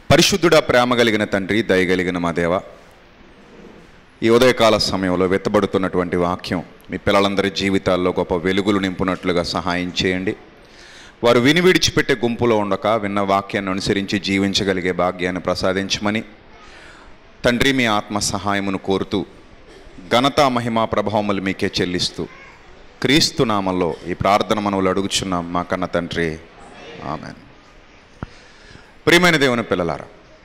పరిశుద్ధుడా ప్రేమ కలిగిన తండ్రి దయగలిగిన మా దేవ ఈ ఉదయకాల సమయంలో వెత్తబడుతున్నటువంటి వాక్యం మీ పిల్లలందరి జీవితాల్లో గొప్ప వెలుగులు నింపునట్లుగా సహాయం చేయండి వారు విని విడిచిపెట్టే గుంపులో ఉండక విన్న వాక్యాన్ని అనుసరించి జీవించగలిగే భాగ్యాన్ని ప్రసాదించమని తండ్రి మీ ఆత్మ సహాయమును కోరుతూ ఘనత మహిమ ప్రభావములు మీకే చెల్లిస్తూ క్రీస్తు నామంలో ఈ ప్రార్థన మనవులు అడుగుచున్నాం మా కన్న తండ్రి ఆమెన్ ప్రియమైన దేవుని పిల్లలారా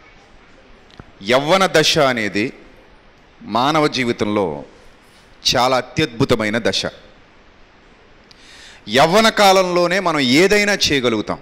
యవ్వన దశ అనేది మానవ జీవితంలో చాలా అత్యద్భుతమైన దశ యవ్వన కాలంలోనే మనం ఏదైనా చేయగలుగుతాం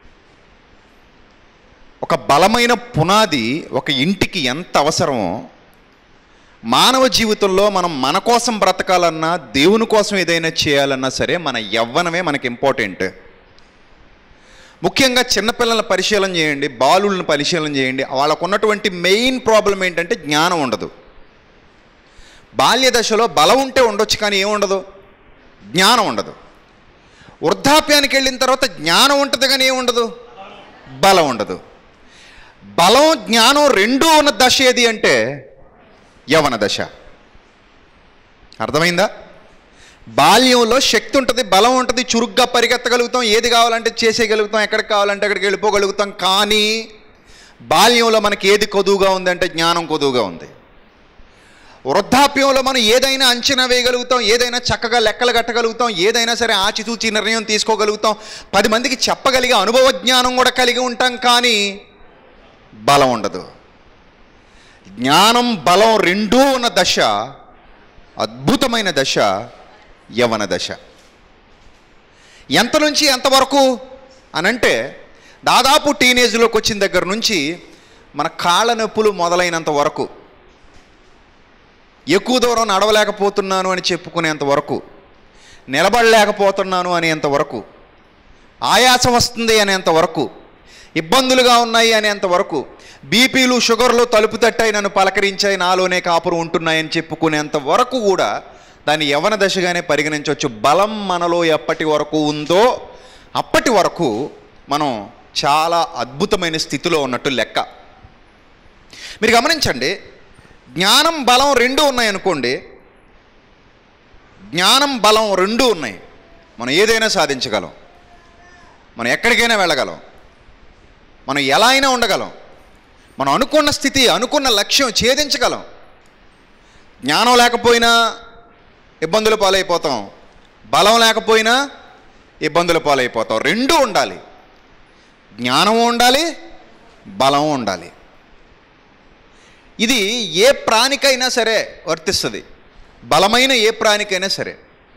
ఒక బలమైన పునాది ఒక ఇంటికి ఎంత అవసరమో మానవ జీవితంలో మనం మన కోసం బ్రతకాలన్నా దేవుని కోసం ఏదైనా చేయాలన్నా సరే మన యవ్వనమే మనకి ఇంపార్టెంట్ ముఖ్యంగా చిన్నపిల్లల పరిశీలన చేయండి బాలులను పరిశీలన చేయండి వాళ్ళకు ఉన్నటువంటి మెయిన్ ప్రాబ్లం ఏంటంటే జ్ఞానం ఉండదు బాల్య దశలో బలం ఉంటే ఉండొచ్చు కానీ ఏముండదు జ్ఞానం ఉండదు వృద్ధాప్యానికి వెళ్ళిన తర్వాత జ్ఞానం ఉంటుంది కానీ ఏముండదు బలం ఉండదు బలం జ్ఞానం రెండూ ఉన్న దశ ఏది అంటే యవన దశ అర్థమైందా బాల్యంలో శక్తి ఉంటుంది బలం ఉంటుంది చురుగ్గా పరిగెత్తగలుగుతాం ఏది కావాలంటే చేసేయగలుగుతాం ఎక్కడికి కావాలంటే అక్కడికి వెళ్ళిపోగలుగుతాం కానీ బాల్యంలో మనకి ఏది కొదువుగా ఉందంటే జ్ఞానం కొదువుగా ఉంది వృద్ధాప్యంలో మనం ఏదైనా అంచనా వేయగలుగుతాం ఏదైనా చక్కగా లెక్కలు కట్టగలుగుతాం ఏదైనా సరే ఆచితూచి నిర్ణయం తీసుకోగలుగుతాం పది మందికి చెప్పగలిగే అనుభవ జ్ఞానం కూడా కలిగి ఉంటాం కానీ బలం ఉండదు జ్ఞానం బలం రెండూ ఉన్న దశ అద్భుతమైన దశ యవన దశ ఎంత నుంచి ఎంతవరకు అనంటే దాదాపు టీనేజ్లోకి వచ్చిన దగ్గర నుంచి మన కాళ్ళ నొప్పులు మొదలైనంత వరకు ఎక్కువ దూరం నడవలేకపోతున్నాను అని చెప్పుకునేంత వరకు నిలబడలేకపోతున్నాను అనేంత వరకు ఆయాసం వస్తుంది అనేంత వరకు ఇబ్బందులుగా ఉన్నాయి అనేంత వరకు బీపీలు షుగర్లు తలుపు తట్టాయి నన్ను పలకరించాయి నాలోనే కాపురం ఉంటున్నాయని చెప్పుకునేంత వరకు కూడా దాన్ని యవన దశగానే పరిగణించవచ్చు బలం మనలో ఎప్పటి వరకు ఉందో అప్పటి వరకు మనం చాలా అద్భుతమైన స్థితిలో ఉన్నట్టు లెక్క మీరు గమనించండి జ్ఞానం బలం రెండూ ఉన్నాయనుకోండి జ్ఞానం బలం రెండూ ఉన్నాయి మనం ఏదైనా సాధించగలం మనం ఎక్కడికైనా వెళ్ళగలం మనం ఎలా అయినా ఉండగలం మనం అనుకున్న స్థితి అనుకున్న లక్ష్యం ఛేదించగలం జ్ఞానం లేకపోయినా ఇబ్బందుల పాలైపోతాం బలం లేకపోయినా ఇబ్బందుల పాలైపోతాం రెండూ ఉండాలి జ్ఞానము ఉండాలి బలం ఉండాలి ఇది ఏ ప్రాణికైనా సరే వర్తిస్తుంది బలమైన ఏ ప్రాణికైనా సరే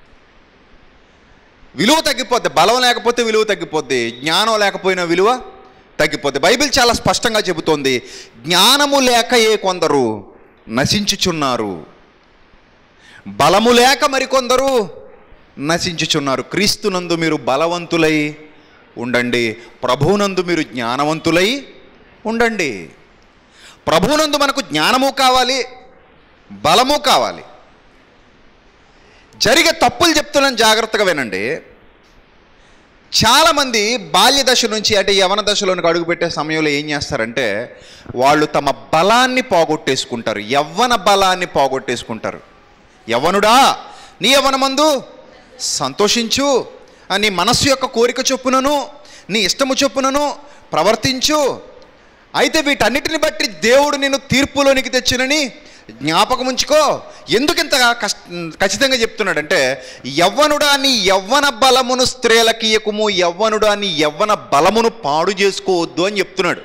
విలువ తగ్గిపోద్ది బలం లేకపోతే విలువ తగ్గిపోద్ది జ్ఞానం లేకపోయినా విలువ తగ్గిపోద్ది బైబిల్ చాలా స్పష్టంగా చెబుతోంది జ్ఞానము లేక ఏ కొందరు నశించుచున్నారు బలము లేక మరికొందరు నశించుచున్నారు క్రీస్తునందు మీరు బలవంతులై ఉండండి ప్రభువునందు మీరు జ్ఞానవంతులై ఉండండి ప్రభువునందు మనకు జ్ఞానము కావాలి బలము కావాలి జరిగే తప్పులు చెప్తున్నాను జాగ్రత్తగా వినండి చాలామంది బాల్య దశ నుంచి అంటే యవన దశలోనికి అడుగుపెట్టే సమయంలో ఏం చేస్తారంటే వాళ్ళు తమ బలాన్ని పోగొట్టేసుకుంటారు యవ్వన బలాన్ని పోగొట్టేసుకుంటారు యవ్వనుడా నీ యవ్వనమందు సంతోషించు ఆ నీ మనస్సు యొక్క కోరిక చొప్పునను నీ ఇష్టము చొప్పునను ప్రవర్తించు అయితే వీటన్నిటిని బట్టి దేవుడు నిన్ను తీర్పులోనికి తెచ్చినని జ్ఞాపకం ఉంచుకో ఎందుకు ఇంత కష్ట ఖచ్చితంగా చెప్తున్నాడంటే యవ్వనుడా నీ యవ్వన బలమును స్త్రీలకి ఇయ్యకుము యవ్వనుడా నీ యవ్వన బలమును పాడు చేసుకోవద్దు అని చెప్తున్నాడు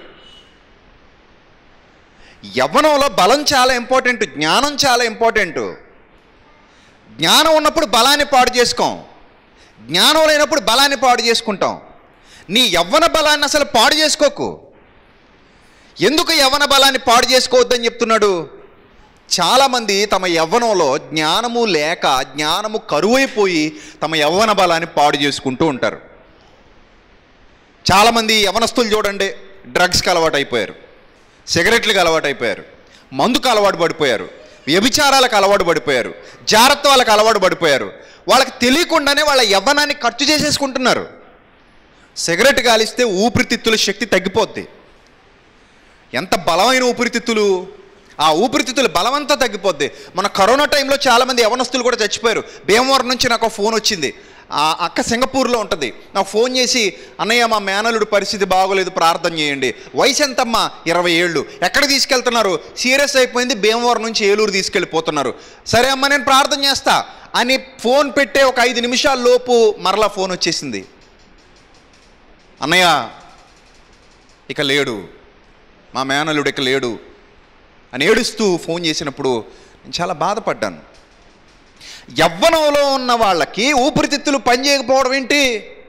యవ్వనంలో బలం చాలా ఇంపార్టెంట్ జ్ఞానం చాలా ఇంపార్టెంట్ జ్ఞానం ఉన్నప్పుడు బలాన్ని పాడు చేసుకోం జ్ఞానం లేనప్పుడు బలాన్ని పాడు చేసుకుంటాం నీ యవ్వన బలాన్ని అసలు పాడు చేసుకోకు ఎందుకు యవ్వన బలాన్ని పాడు చేసుకోవద్దని చెప్తున్నాడు చాలామంది తమ యవ్వనంలో జ్ఞానము లేక జ్ఞానము కరువైపోయి తమ యవ్వన బలాన్ని పాడు చేసుకుంటూ ఉంటారు చాలామంది యవనస్తులు చూడండి డ్రగ్స్కి అలవాటు అయిపోయారు సిగరెట్లకు అలవాటు అయిపోయారు మందుకు అలవాటు పడిపోయారు వ్యభిచారాలకు అలవాటు పడిపోయారు జారత్వాలకు అలవాటు పడిపోయారు వాళ్ళకి తెలియకుండానే వాళ్ళ యవ్వనాన్ని ఖర్చు చేసేసుకుంటున్నారు సిగరెట్ కాలిస్తే ఊపిరితిత్తుల శక్తి తగ్గిపోద్ది ఎంత బలమైన ఊపిరితిత్తులు ఆ ఊపిరితిత్తుల బలమంతా తగ్గిపోద్ది మన కరోనా టైంలో చాలామంది యవనస్తులు కూడా చచ్చిపోయారు భీమవరం నుంచి నాకు ఒక ఫోన్ వచ్చింది ఆ అక్క సింగపూర్లో ఉంటుంది నాకు ఫోన్ చేసి అన్నయ్య మా మేనలుడు పరిస్థితి బాగోలేదు ప్రార్థన చేయండి వయసు ఎంతమ్మా ఇరవై ఏళ్ళు ఎక్కడ తీసుకెళ్తున్నారు సీరియస్ అయిపోయింది భీమవరం నుంచి ఏలూరు తీసుకెళ్ళిపోతున్నారు సరే అమ్మా నేను ప్రార్థన చేస్తా అని ఫోన్ పెట్టే ఒక ఐదు నిమిషాల లోపు మరలా ఫోన్ వచ్చేసింది అన్నయ్య ఇక లేడు మా మేనలుడు ఇక లేడు అని ఏడుస్తూ ఫోన్ చేసినప్పుడు నేను చాలా బాధపడ్డాను యవ్వనంలో ఉన్న వాళ్ళకి ఊపిరితిత్తులు పనిచేయకపోవడం ఏంటి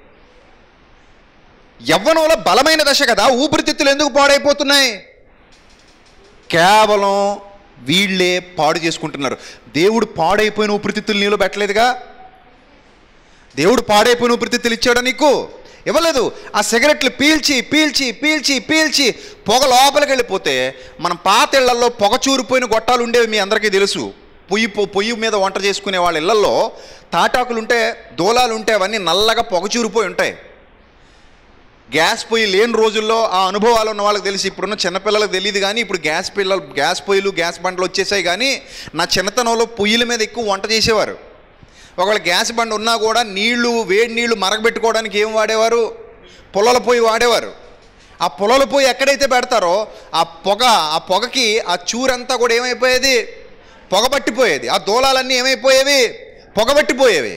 యవ్వనంలో బలమైన దశ కదా ఊపిరితిత్తులు ఎందుకు పాడైపోతున్నాయి కేవలం వీళ్ళే పాడు చేసుకుంటున్నారు దేవుడు పాడైపోయిన ఊపిరితిత్తులు నీలో పెట్టలేదుగా దేవుడు పాడైపోయిన ఊపిరితిత్తులు ఇచ్చాడా నీకు ఇవ్వలేదు ఆ సిగరెట్లు పీల్చి పీల్చి పీల్చి పీల్చి పొగ లోపలికి వెళ్ళిపోతే మనం పాత ఇళ్లలో పొగ చూరిపోయిన గొట్టాలు ఉండేవి మీ అందరికీ తెలుసు పొయ్యి పొ- పొయ్యి మీద వంట చేసుకునే వాళ్ళ ఇళ్లలో తాటాకులు ఉంటే దూలాలు ఉంటే అవన్నీ నల్లగా పొగ చూరిపోయి ఉంటాయి గ్యాస్ పొయ్యి లేని రోజుల్లో ఆ అనుభవాలు ఉన్న వాళ్ళకి తెలిసి ఇప్పుడున్న చిన్నపిల్లలకు తెలియదు కానీ ఇప్పుడు గ్యాస్ పిల్లలు గ్యాస్ పొయ్యిలు గ్యాస్ బండ్లు వచ్చేసాయి కానీ నా చిన్నతనంలో పొయ్యిల మీద ఎక్కువ వంట చేసేవారు ఒకవేళ గ్యాస్ బండ్ ఉన్నా కూడా నీళ్లు వేడి నీళ్లు మరగబెట్టుకోవడానికి ఏం వాడేవారు పొలాల పొయ్యి వాడేవారు ఆ పొలాల పొయ్యి ఎక్కడైతే పెడతారో ఆ పొగ ఆ పొగకి ఆ చూరంతా కూడా ఏమైపోయేది పొగబట్టిపోయేది ఆ దూలాలన్నీ ఏమైపోయేవి పొగబట్టిపోయేవి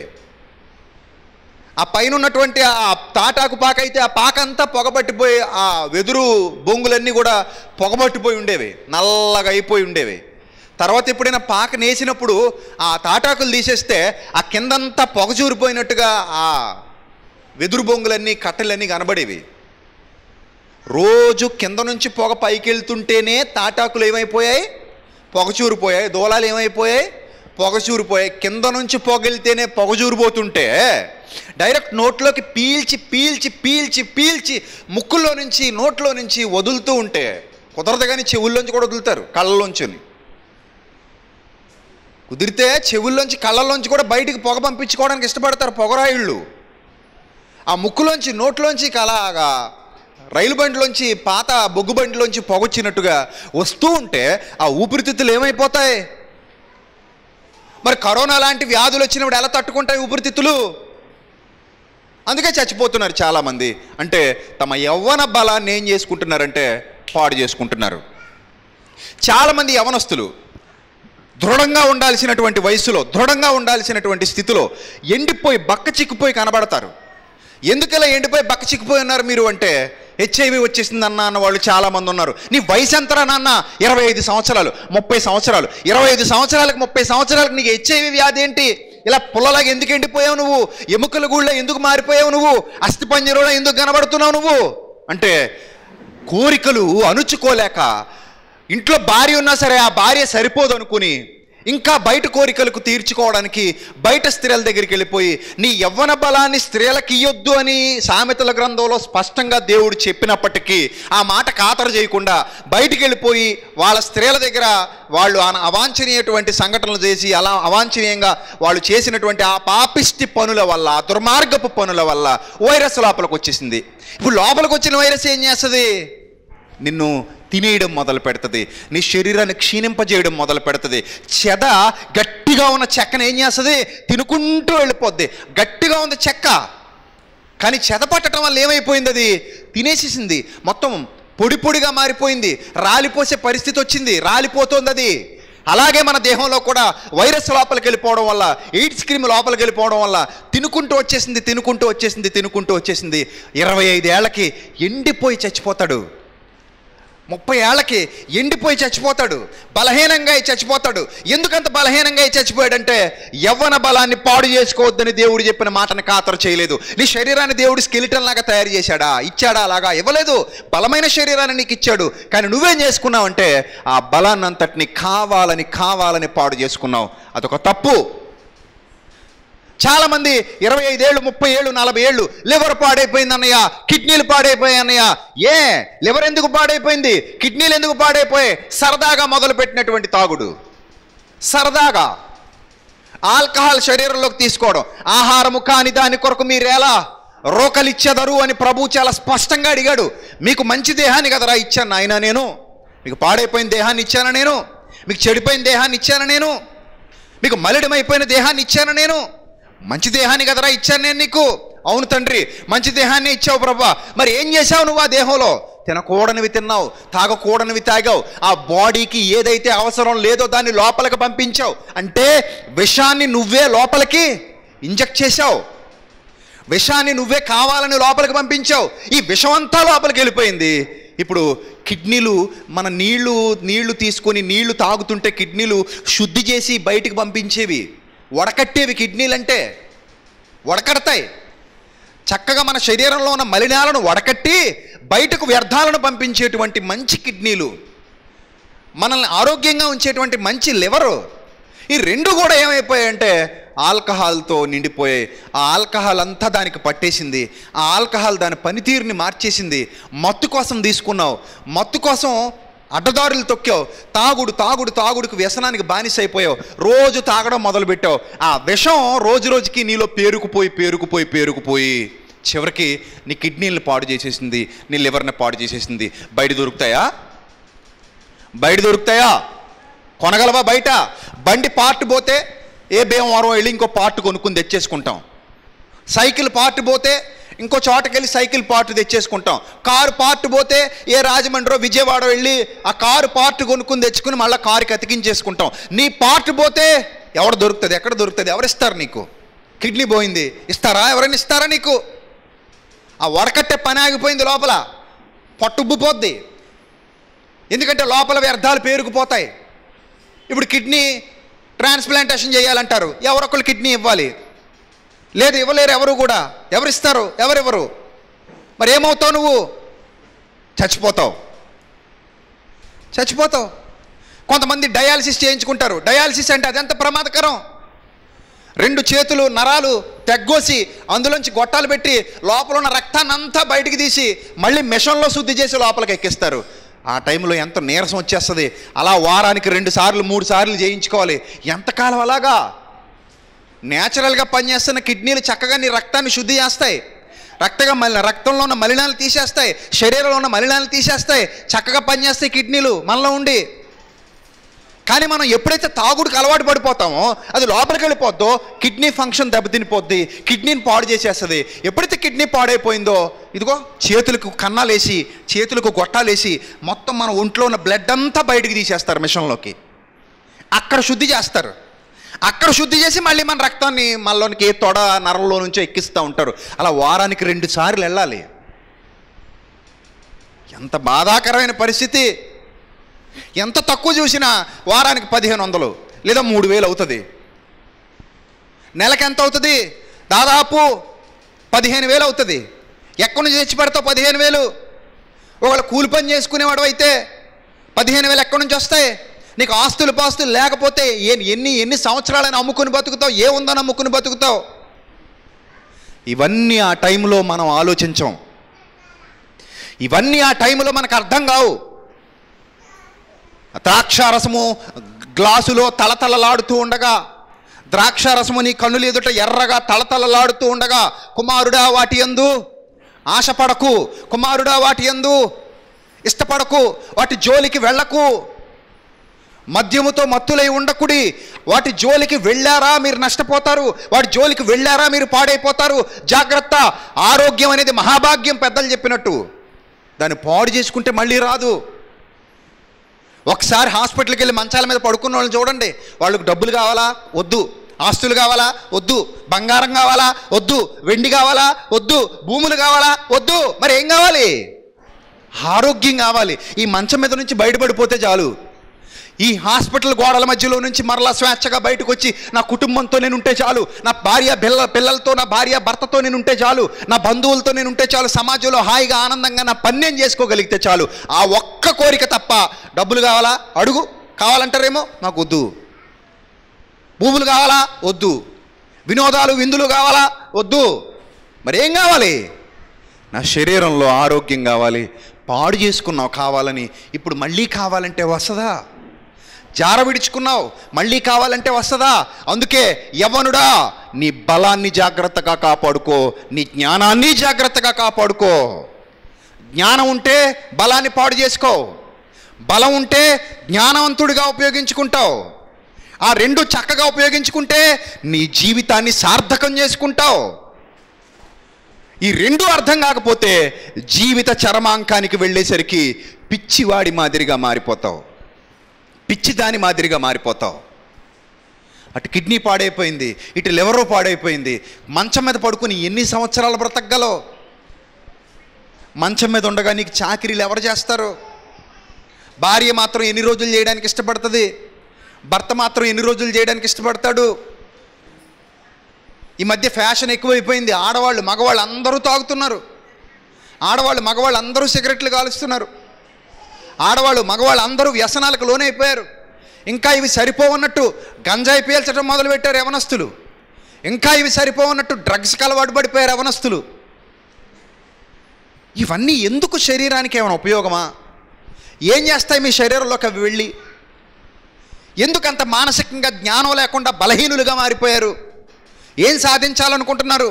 ఆ పైన ఉన్నటువంటి ఆ తాటాకు పాక అయితే ఆ పాక అంతా పొగబట్టిపోయి ఆ వెదురు బొంగులన్నీ కూడా పొగబట్టిపోయి ఉండేవి నల్లగా అయిపోయి ఉండేవి తర్వాత ఎప్పుడైనా పాక నేసినప్పుడు ఆ తాటాకులు తీసేస్తే ఆ కిందంతా పొగ చూరిపోయినట్టుగా ఆ వెదురు బొంగులన్నీ కట్టెలన్నీ కనబడేవి రోజు కింద నుంచి పొగ పైకి వెళ్తుంటేనే తాటాకులు ఏమైపోయాయి పొగచూరిపోయాయి దూలాలు ఏమైపోయాయి పొగచూరిపోయాయి కింద నుంచి పొగెళ్తేనే పొగచూరిపోతుంటే డైరెక్ట్ నోట్లోకి పీల్చి పీల్చి పీల్చి పీల్చి ముక్కుల్లో నుంచి నోట్లో నుంచి వదులుతూ ఉంటే కుదరదు కానీ చెవుల్లోంచి కూడా వదులుతారు కళ్ళలోంచి కుదిరితే చెవుల్లోంచి కళ్ళల్లోంచి కూడా బయటికి పొగ పంపించుకోవడానికి ఇష్టపడతారు పొగరాయిళ్ళు ఆ ముక్కులోంచి నోట్లోంచి అలాగా రైలు బండిలోంచి పాత బొగ్గు బండిలోంచి పొగొచ్చినట్టుగా వస్తూ ఉంటే ఆ ఊపిరితిత్తులు ఏమైపోతాయి మరి కరోనా లాంటి వ్యాధులు వచ్చినప్పుడు ఎలా తట్టుకుంటాయి ఊపిరితిత్తులు అందుకే చచ్చిపోతున్నారు చాలామంది అంటే తమ యవ్వన బలాన్ని ఏం చేసుకుంటున్నారంటే పాడు చేసుకుంటున్నారు చాలామంది యవనస్తులు దృఢంగా ఉండాల్సినటువంటి వయసులో దృఢంగా ఉండాల్సినటువంటి స్థితిలో ఎండిపోయి బక్క చిక్కిపోయి కనబడతారు ఎందుకలా ఎండిపోయి బక్క చిక్కిపోయి ఉన్నారు మీరు అంటే హెచ్ఐవి వచ్చేసింది అన్న అన్న వాళ్ళు చాలామంది ఉన్నారు నీ వయసు ఎంతరా నాన్న ఇరవై ఐదు సంవత్సరాలు ముప్పై సంవత్సరాలు ఇరవై ఐదు సంవత్సరాలకు ముప్పై సంవత్సరాలకు నీకు హెచ్ఐవి వ్యాధి ఏంటి ఇలా పుల్లలాగా ఎందుకు ఎండిపోయావు నువ్వు ఎముకల గుళ్ళో ఎందుకు మారిపోయావు నువ్వు అస్థిపంజరంలో ఎందుకు కనబడుతున్నావు నువ్వు అంటే కోరికలు అణుచుకోలేక ఇంట్లో భార్య ఉన్నా సరే ఆ భార్య సరిపోదు అనుకుని ఇంకా బయట కోరికలకు తీర్చుకోవడానికి బయట స్త్రీల దగ్గరికి వెళ్ళిపోయి నీ యవ్వన బలాన్ని స్త్రీలకు ఇయ్యొద్దు అని సామెతల గ్రంథంలో స్పష్టంగా దేవుడు చెప్పినప్పటికీ ఆ మాట ఖాతరు చేయకుండా బయటికి వెళ్ళిపోయి వాళ్ళ స్త్రీల దగ్గర వాళ్ళు అన- అవాంఛనీయటువంటి సంఘటనలు చేసి అలా అవాంఛనీయంగా వాళ్ళు చేసినటువంటి ఆ పాపిష్టి పనుల వల్ల ఆ దుర్మార్గపు పనుల వల్ల వైరస్ లోపలికి వచ్చేసింది ఇప్పుడు లోపలికి వచ్చిన వైరస్ ఏం చేస్తుంది నిన్ను తినేయడం మొదలు పెడుతుంది నీ శరీరాన్ని క్షీణింపజేయడం మొదలు పెడుతుంది చెద గట్టిగా ఉన్న చెక్కను ఏం చేస్తుంది తినుకుంటూ వెళ్ళిపోద్ది గట్టిగా ఉంది చెక్క కానీ చెద పట్టడం వల్ల ఏమైపోయింది అది తినేసేసింది మొత్తం పొడి పొడిగా మారిపోయింది రాలిపోసే పరిస్థితి వచ్చింది రాలిపోతుంది అది అలాగే మన దేహంలో కూడా వైరస్ లోపలికి వెళ్ళిపోవడం వల్ల ఎయిడ్స్ క్రీమ్ లోపలికి వెళ్ళిపోవడం వల్ల తినుకుంటూ వచ్చేసింది తినుకుంటూ వచ్చేసింది తినుకుంటూ వచ్చేసింది ఇరవై ఐదేళ్లకి ఎండిపోయి చచ్చిపోతాడు ముప్పై ఏళ్ళకి ఎండిపోయి చచ్చిపోతాడు బలహీనంగా అయి చచ్చిపోతాడు ఎందుకంత బలహీనంగా అయి చచ్చిపోయాడంటే యవ్వన బలాన్ని పాడు చేసుకోవద్దని దేవుడు చెప్పిన మాటను ఖాతరు చేయలేదు నీ శరీరాన్ని దేవుడు స్కెలిటన్ లాగా తయారు చేశాడా ఇచ్చాడా అలాగా ఇవ్వలేదు బలమైన శరీరాన్ని నీకు ఇచ్చాడు కానీ నువ్వేం చేసుకున్నావంటే ఆ బలాన్ని అంతటిని కావాలని కావాలని పాడు చేసుకున్నావు అదొక తప్పు చాలామంది ఇరవై ఐదేళ్ళు ముప్పై ఏళ్ళు నలభై ఏళ్ళు లివర్ పాడైపోయింది అన్నయ్య కిడ్నీలు పాడైపోయాయి అన్నయ్య ఏ లివర్ ఎందుకు పాడైపోయింది కిడ్నీలు ఎందుకు పాడైపోయాయి సరదాగా మొదలుపెట్టినటువంటి తాగుడు సరదాగా ఆల్కహాల్ శరీరంలోకి తీసుకోవడం ఆహారము కాని దాని కొరకు మీరేలా రోకలిచ్చెదరు అని ప్రభు చాలా స్పష్టంగా అడిగాడు మీకు మంచి దేహాన్ని కదరా ఇచ్చాను నాయన నేను మీకు పాడైపోయిన దేహాన్ని ఇచ్చానా నేను మీకు చెడిపోయిన దేహాన్ని ఇచ్చానా నేను మీకు మలిడమైపోయిన దేహాన్ని ఇచ్చాను నేను మంచి దేహాన్ని కదరా ఇచ్చాను నేను నీకు అవును తండ్రి మంచి దేహాన్ని ఇచ్చావు ప్రభా మరి ఏం చేశావు నువ్వు ఆ దేహంలో తినకూడనివి తిన్నావు తాగకూడనివి తాగావు ఆ బాడీకి ఏదైతే అవసరం లేదో దాన్ని లోపలికి పంపించావు అంటే విషాన్ని నువ్వే లోపలికి ఇంజెక్ట్ చేశావు విషాన్ని నువ్వే కావాలని లోపలికి పంపించావు ఈ విషం అంతా లోపలికి వెళ్ళిపోయింది ఇప్పుడు కిడ్నీలు మన నీళ్లు నీళ్లు తీసుకొని నీళ్లు తాగుతుంటే కిడ్నీలు శుద్ధి చేసి బయటికి పంపించేవి వడకట్టేవి కిడ్నీలు అంటే వడకడతాయి చక్కగా మన శరీరంలో ఉన్న మలినాలను వడకట్టి బయటకు వ్యర్థాలను పంపించేటువంటి మంచి కిడ్నీలు మనల్ని ఆరోగ్యంగా ఉంచేటువంటి మంచి లివరు ఈ రెండు కూడా ఏమైపోయాయంటే ఆల్కహాల్తో నిండిపోయాయి ఆ ఆల్కహాల్ అంతా దానికి పట్టేసింది ఆ ఆల్కహాల్ దాని పనితీరుని మార్చేసింది మత్తు కోసం తీసుకున్నావు మత్తు కోసం అడ్డదారులు తొక్కావు తాగుడు తాగుడు తాగుడుకు వ్యసనానికి బానిస అయిపోయావు రోజు తాగడం మొదలుపెట్టావు ఆ విషం రోజు రోజుకి నీలో పేరుకుపోయి పేరుకుపోయి పేరుకుపోయి చివరికి నీ కిడ్నీలను పాడు చేసేసింది నీ లివర్ని పాడు చేసేసింది బయట దొరుకుతాయా బయట దొరుకుతాయా కొనగలవా బయట బండి పార్ట్ పోతే ఏ భీమవరం వెళ్ళి ఇంకో పార్ట్ కొనుక్కుని తెచ్చేసుకుంటాం సైకిల్ పార్ట్ పోతే ఇంకో చోటకెళ్ళి సైకిల్ పార్ట్ తెచ్చేసుకుంటాం కారు పార్ట్ పోతే ఏ రాజమండ్రి విజయవాడ వెళ్ళి ఆ కారు పార్ట్ కొనుక్కుని తెచ్చుకుని మళ్ళీ కారుకి అతికించేసుకుంటాం నీ పార్ట్ పోతే ఎవడు దొరుకుతుంది ఎక్కడ దొరుకుతుంది ఎవరు ఇస్తారు నీకు కిడ్నీ పోయింది ఇస్తారా ఎవరైనా ఇస్తారా నీకు ఆ వడకట్టే పని ఆగిపోయింది లోపల పట్టుబ్బుపోద్ది ఎందుకంటే లోపల వ్యర్థాలు పేరుకుపోతాయి ఇప్పుడు కిడ్నీ ట్రాన్స్ప్లాంటేషన్ చేయాలంటారు ఎవరొకరు కిడ్నీ ఇవ్వాలి లేదు ఇవ్వలేరు ఎవరు కూడా ఎవరిస్తారు ఎవరెవరు మరి ఏమవుతావు నువ్వు చచ్చిపోతావు చచ్చిపోతావు కొంతమంది డయాలసిస్ చేయించుకుంటారు డయాలసిస్ అంటే అదెంత ప్రమాదకరం రెండు చేతులు నరాలు తెగ్గోసి అందులోంచి గొట్టాలు పెట్టి లోపల ఉన్న రక్తాన్ని అంతా బయటికి తీసి మళ్ళీ మిషన్లో శుద్ధి చేసి లోపలికి ఎక్కిస్తారు ఆ టైంలో ఎంత నీరసం వచ్చేస్తుంది అలా వారానికి రెండు సార్లు మూడు సార్లు చేయించుకోవాలి ఎంతకాలం అలాగా న్యాచురల్గా పనిచేస్తున్న కిడ్నీలు చక్కగా నీ రక్తాన్ని శుద్ధి చేస్తాయి రక్తగా మలి రక్తంలో ఉన్న మలినాలు తీసేస్తాయి శరీరంలో ఉన్న మలినాలు తీసేస్తాయి చక్కగా పనిచేస్తాయి కిడ్నీలు మనలో ఉండి కానీ మనం ఎప్పుడైతే తాగుడికి అలవాటు పడిపోతామో అది లోపలికి వెళ్ళిపోద్దో కిడ్నీ ఫంక్షన్ దెబ్బతినిపోద్ది కిడ్నీని పాడు చేసేస్తుంది ఎప్పుడైతే కిడ్నీ పాడైపోయిందో ఇదిగో చేతులకు కన్నాలేసి చేతులకు గొట్టాలేసి మొత్తం మన ఒంట్లో ఉన్న బ్లడ్ అంతా బయటికి తీసేస్తారు మిషన్లోకి అక్కడ శుద్ధి చేస్తారు అక్కడ శుద్ధి చేసి మళ్ళీ మన రక్తాన్ని మనలోనికి ఏ తొడ నరంలో నుంచో ఎక్కిస్తూ ఉంటారు అలా వారానికి రెండు సార్లు వెళ్ళాలి ఎంత బాధాకరమైన పరిస్థితి ఎంత తక్కువ చూసినా వారానికి పదిహేను వందలు లేదా మూడు వేలు అవుతుంది నెలకు ఎంత అవుతుంది దాదాపు పదిహేను వేలు అవుతుంది ఎక్కడి నుంచి తెచ్చి పెడతావు పదిహేను వేలు ఒకవేళ కూలి పని చేసుకునేవాడు అయితే పదిహేను వేలు ఎక్కడి నుంచి వస్తాయి నీకు ఆస్తులు పాస్తులు లేకపోతే ఏ ఎన్ని ఎన్ని సంవత్సరాలైనా అమ్ముకుని బతుకుతావు ఏ ఉందని అమ్ముకుని బతుకుతావు ఇవన్నీ ఆ టైంలో మనం ఆలోచించం ఇవన్నీ ఆ టైంలో మనకు అర్థం కావు ద్రాక్షారసము గ్లాసులో తలతలలాడుతూ ఉండగా ద్రాక్షారసము నీ కన్నులు ఎదుట ఎర్రగా తలతలలాడుతూ ఉండగా కుమారుడా వాటి ఎందు ఆశపడకు కుమారుడా వాటి ఎందు ఇష్టపడకు వాటి జోలికి వెళ్ళకు మద్యముతో మత్తులై ఉండకుడి వాటి జోలికి వెళ్ళారా మీరు నష్టపోతారు వాటి జోలికి వెళ్ళారా మీరు పాడైపోతారు జాగ్రత్త ఆరోగ్యం అనేది మహాభాగ్యం పెద్దలు చెప్పినట్టు దాన్ని పాడు చేసుకుంటే మళ్ళీ రాదు ఒకసారి హాస్పిటల్కి వెళ్ళి మంచాల మీద పడుకున్న వాళ్ళని చూడండి వాళ్ళకి డబ్బులు కావాలా వద్దు ఆస్తులు కావాలా వద్దు బంగారం కావాలా వద్దు వెండి కావాలా వద్దు భూములు కావాలా వద్దు మరి ఏం కావాలి ఆరోగ్యం కావాలి ఈ మంచం మీద నుంచి బయటపడిపోతే చాలు ఈ హాస్పిటల్ గోడల మధ్యలో నుంచి మరలా స్వేచ్ఛగా బయటకు వచ్చి నా కుటుంబంతో నేను ఉంటే చాలు నా భార్య పిల్ల పిల్లలతో నా భార్య భర్తతో నేను ఉంటే చాలు నా బంధువులతో నేను ఉంటే చాలు సమాజంలో హాయిగా ఆనందంగా నా పని నేను చేసుకోగలిగితే చాలు ఆ ఒక్క కోరిక తప్ప డబ్బులు కావాలా అడుగు కావాలంటారేమో నాకు వద్దు భూములు కావాలా వద్దు వినోదాలు విందులు కావాలా వద్దు మరి ఏం కావాలి నా శరీరంలో ఆరోగ్యం కావాలి పాడు చేసుకున్నావు కావాలని ఇప్పుడు మళ్ళీ కావాలంటే వస్తుందా జార విడుచుకున్నావు మళ్ళీ కావాలంటే వస్తుందా అందుకే యవనుడా నీ బలాన్ని జాగ్రత్తగా కాపాడుకో నీ జ్ఞానాన్ని జాగ్రత్తగా కాపాడుకో జ్ఞానం ఉంటే బలాన్ని పాడు చేసుకో బలం ఉంటే జ్ఞానవంతుడిగా ఉపయోగించుకుంటావు ఆ రెండు చక్కగా ఉపయోగించుకుంటే నీ జీవితాన్ని సార్థకం చేసుకుంటావు ఈ రెండు అర్థం కాకపోతే జీవిత చరమాంకానికి వెళ్ళేసరికి పిచ్చివాడి మాదిరిగా మారిపోతావు పిచ్చిదాని మాదిరిగా మారిపోతావు అటు కిడ్నీ పాడైపోయింది ఇటు లివరు పాడైపోయింది మంచం మీద పడుకుని ఎన్ని సంవత్సరాలు బ్రతకగలవు మంచం మీద ఉండగా నీకు చాకరీలు ఎవరు చేస్తారు భార్య మాత్రం ఎన్ని రోజులు చేయడానికి ఇష్టపడుతుంది భర్త మాత్రం ఎన్ని రోజులు చేయడానికి ఇష్టపడతాడు ఈ మధ్య ఫ్యాషన్ ఎక్కువైపోయింది ఆడవాళ్ళు మగవాళ్ళు అందరూ తాగుతున్నారు ఆడవాళ్ళు మగవాళ్ళు అందరూ సిగరెట్లు కాలుస్తున్నారు ఆడవాళ్ళు మగవాళ్ళు అందరూ వ్యసనాలకు లోనైపోయారు ఇంకా ఇవి సరిపోవన్నట్టు గంజాయి పీల్చడం మొదలుపెట్టారు యవనస్తులు ఇంకా ఇవి సరిపోవన్నట్టు డ్రగ్స్కి అలవాటు పడిపోయారు యవనస్తులు ఇవన్నీ ఎందుకు శరీరానికి ఏమైనా ఉపయోగమా ఏం చేస్తాయి మీ శరీరంలోకి అవి వెళ్ళి ఎందుకంత మానసికంగా జ్ఞానం లేకుండా బలహీనులుగా మారిపోయారు ఏం సాధించాలనుకుంటున్నారు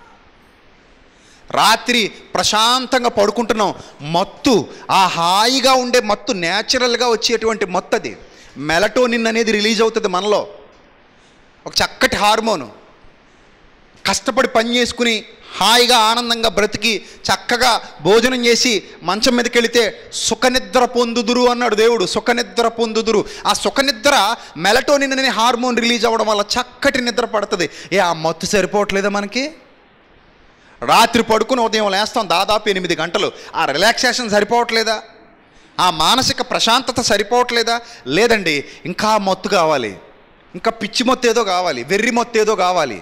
రాత్రి ప్రశాంతంగా పడుకుంటున్నాం మత్తు ఆ హాయిగా ఉండే మత్తు న్యాచురల్గా వచ్చేటువంటి మత్తు అది మెలటోనిన్ అనేది రిలీజ్ అవుతుంది మనలో ఒక చక్కటి హార్మోను కష్టపడి పని చేసుకుని హాయిగా ఆనందంగా బ్రతికి చక్కగా భోజనం చేసి మంచం మీదకి వెళితే సుఖనిద్ర పొందుదురు అన్నాడు దేవుడు సుఖనిద్ర పొందుదురు ఆ సుఖనిద్ర మెలటోనిన్ అనే హార్మోన్ రిలీజ్ అవ్వడం వల్ల చక్కటి నిద్ర పడుతుంది ఏ ఆ మత్తు సరిపోవట్లేదా మనకి రాత్రి పడుకుని ఉదయం లేస్తాం దాదాపు ఎనిమిది గంటలు ఆ రిలాక్సేషన్ సరిపోవట్లేదా ఆ మానసిక ప్రశాంతత సరిపోవట్లేదా లేదండి ఇంకా మత్తు కావాలి ఇంకా పిచ్చి మొత్తు ఏదో కావాలి వెర్రి మొత్తు ఏదో కావాలి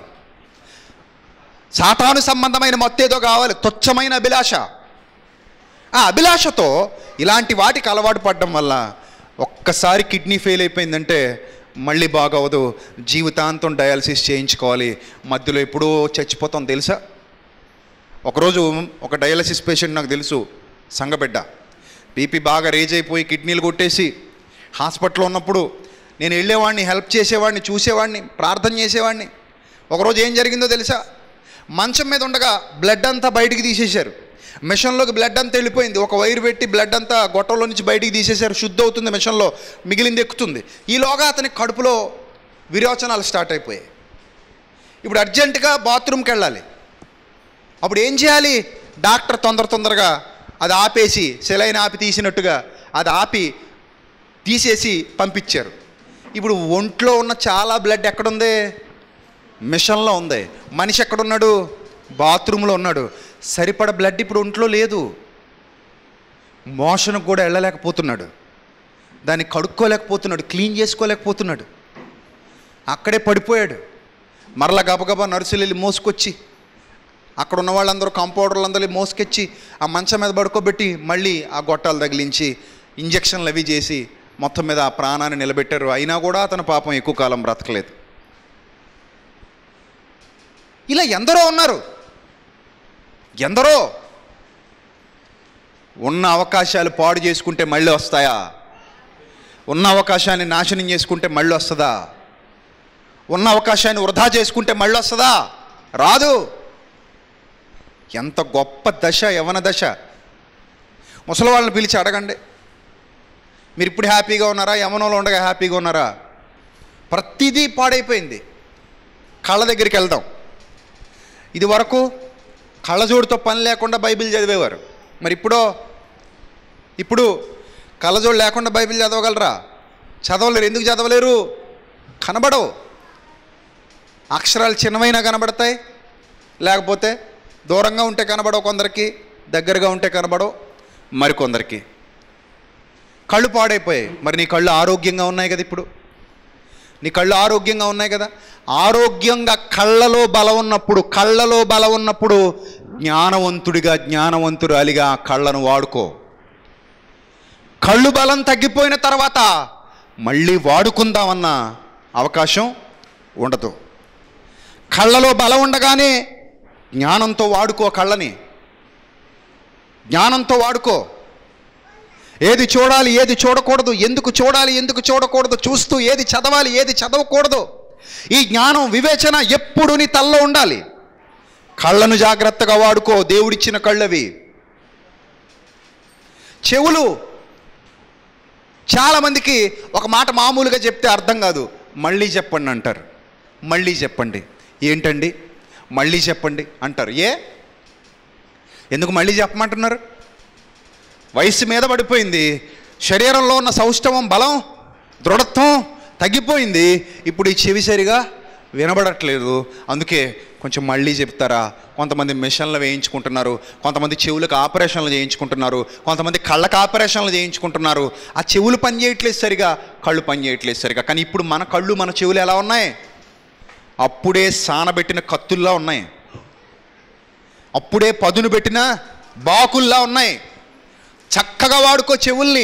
సాతాను సంబంధమైన మత్తు ఏదో కావాలి తుచ్చమైన అభిలాష ఆ అభిలాషతో ఇలాంటి వాటికి అలవాటు పడడం వల్ల ఒక్కసారి కిడ్నీ ఫెయిల్ అయిపోయిందంటే మళ్ళీ బాగవదు జీవితాంతం డయాలసిస్ చేయించుకోవాలి మధ్యలో ఎప్పుడో చచ్చిపోతాం తెలుసా ఒకరోజు ఒక డయాలసిస్ పేషెంట్ నాకు తెలుసు సంగబిడ్డ బీపీ బాగా రేజ్ అయిపోయి కిడ్నీలు కొట్టేసి హాస్పిటల్లో ఉన్నప్పుడు నేను వెళ్ళేవాడిని హెల్ప్ చేసేవాడిని చూసేవాడిని ప్రార్థన చేసేవాడిని ఒకరోజు ఏం జరిగిందో తెలుసా మంచం మీద ఉండగా బ్లడ్ అంతా బయటికి తీసేశారు మిషన్లోకి బ్లడ్ అంతా వెళ్ళిపోయింది ఒక వైర్ పెట్టి బ్లడ్ అంతా గొట్టంలో నుంచి బయటికి తీసేశారు శుద్ధి అవుతుంది మిషన్లో మిగిలింది ఎక్కుతుంది ఈలోగా అతని కడుపులో విరోచనాలు స్టార్ట్ అయిపోయాయి ఇప్పుడు అర్జెంటుగా బాత్రూమ్కి వెళ్ళాలి అప్పుడు ఏం చేయాలి డాక్టర్ తొందర తొందరగా అది ఆపేసి సెలైన్ ఆపి తీసినట్టుగా అది ఆపి తీసేసి పంపించారు ఇప్పుడు ఒంట్లో ఉన్న చాలా బ్లడ్ ఎక్కడుంది మిషన్లో ఉంది మనిషి ఎక్కడున్నాడు బాత్రూంలో ఉన్నాడు సరిపడ బ్లడ్ ఇప్పుడు ఒంట్లో లేదు మోషన్కి కూడా వెళ్ళలేకపోతున్నాడు దాన్ని కడుక్కోలేకపోతున్నాడు క్లీన్ చేసుకోలేకపోతున్నాడు అక్కడే పడిపోయాడు మరలా గబగబా నర్సులు వెళ్ళి మోసుకొచ్చి అక్కడ ఉన్న వాళ్ళందరూ కాంపౌండర్లు అందరూ మోసుకొచ్చి ఆ మంచం మీద పడుకోబెట్టి మళ్ళీ ఆ గొట్టాలు తగిలించి ఇంజక్షన్లు అవి చేసి మొత్తం మీద ఆ ప్రాణాన్ని నిలబెట్టారు అయినా కూడా అతను పాపం ఎక్కువ కాలం బ్రతకలేదు ఇలా ఎందరో ఉన్నారు ఎందరో ఉన్న అవకాశాలు పాడు చేసుకుంటే మళ్ళీ వస్తాయా ఉన్న అవకాశాన్ని నాశనం చేసుకుంటే మళ్ళీ వస్తుందా ఉన్న అవకాశాన్ని వృధా చేసుకుంటే మళ్ళీ వస్తుందా రాదు ఎంత గొప్ప దశ యవన దశ ముసలి వాళ్ళని పిలిచి అడగండి మీరు ఇప్పుడు హ్యాపీగా ఉన్నారా యవనంలో ఉండగా హ్యాపీగా ఉన్నారా ప్రతిదీ పాడైపోయింది కళ్ళ దగ్గరికి వెళ్దాం ఇది వరకు కళ్ళజోడుతో పని లేకుండా బైబిల్ చదివేవారు మరి ఇప్పుడో ఇప్పుడు కళ్ళజోడు లేకుండా బైబిల్ చదవగలరా చదవలేరు ఎందుకు చదవలేరు కనబడవు అక్షరాలు చిన్నవైనా కనబడతాయి లేకపోతే దూరంగా ఉంటే కనబడవు కొందరికి దగ్గరగా ఉంటే కనబడవు మరికొందరికి కళ్ళు పాడైపోయాయి మరి నీ కళ్ళు ఆరోగ్యంగా ఉన్నాయి కదా ఇప్పుడు నీ కళ్ళు ఆరోగ్యంగా ఉన్నాయి కదా ఆరోగ్యంగా కళ్ళలో బలం ఉన్నప్పుడు కళ్ళలో బలం ఉన్నప్పుడు జ్ఞానవంతుడిగా జ్ఞానవంతురాలిగా ఆ కళ్ళను వాడుకో కళ్ళు బలం తగ్గిపోయిన తర్వాత మళ్ళీ వాడుకుందామన్న అవకాశం ఉండదు కళ్ళలో బలం ఉండగానే జ్ఞానంతో వాడుకో కళ్ళని జ్ఞానంతో వాడుకో ఏది చూడాలి ఏది చూడకూడదు ఎందుకు చూడాలి ఎందుకు చూడకూడదు చూస్తూ ఏది చదవాలి ఏది చదవకూడదు ఈ జ్ఞానం వివేచన ఎప్పుడు నీ తల్లో ఉండాలి కళ్ళను జాగ్రత్తగా వాడుకో దేవుడిచ్చిన కళ్ళవి చెవులు చాలామందికి ఒక మాట మామూలుగా చెప్తే అర్థం కాదు మళ్ళీ చెప్పండి అంటారు మళ్ళీ చెప్పండి ఏంటండి మళ్ళీ చెప్పండి అంటారు ఏ ఎందుకు మళ్ళీ చెప్పమంటున్నారు వయసు మీద పడిపోయింది శరీరంలో ఉన్న సౌష్ఠవం బలం దృఢత్వం తగ్గిపోయింది ఇప్పుడు ఈ చెవి సరిగా వినబడట్లేదు అందుకే కొంచెం మళ్ళీ చెప్తారా కొంతమంది మిషన్లు వేయించుకుంటున్నారు కొంతమంది చెవులకు ఆపరేషన్లు చేయించుకుంటున్నారు కొంతమంది కళ్ళకు ఆపరేషన్లు చేయించుకుంటున్నారు ఆ చెవులు పని చేయట్లేదు సరిగా కళ్ళు పని చేయట్లేదు సరిగా కానీ ఇప్పుడు మన కళ్ళు మన చెవులు ఎలా ఉన్నాయి అప్పుడే సానబెట్టిన కత్తుల్లా ఉన్నాయి అప్పుడే పదును పెట్టిన బాకుల్లా ఉన్నాయి చక్కగా వాడుకో చెవుల్ని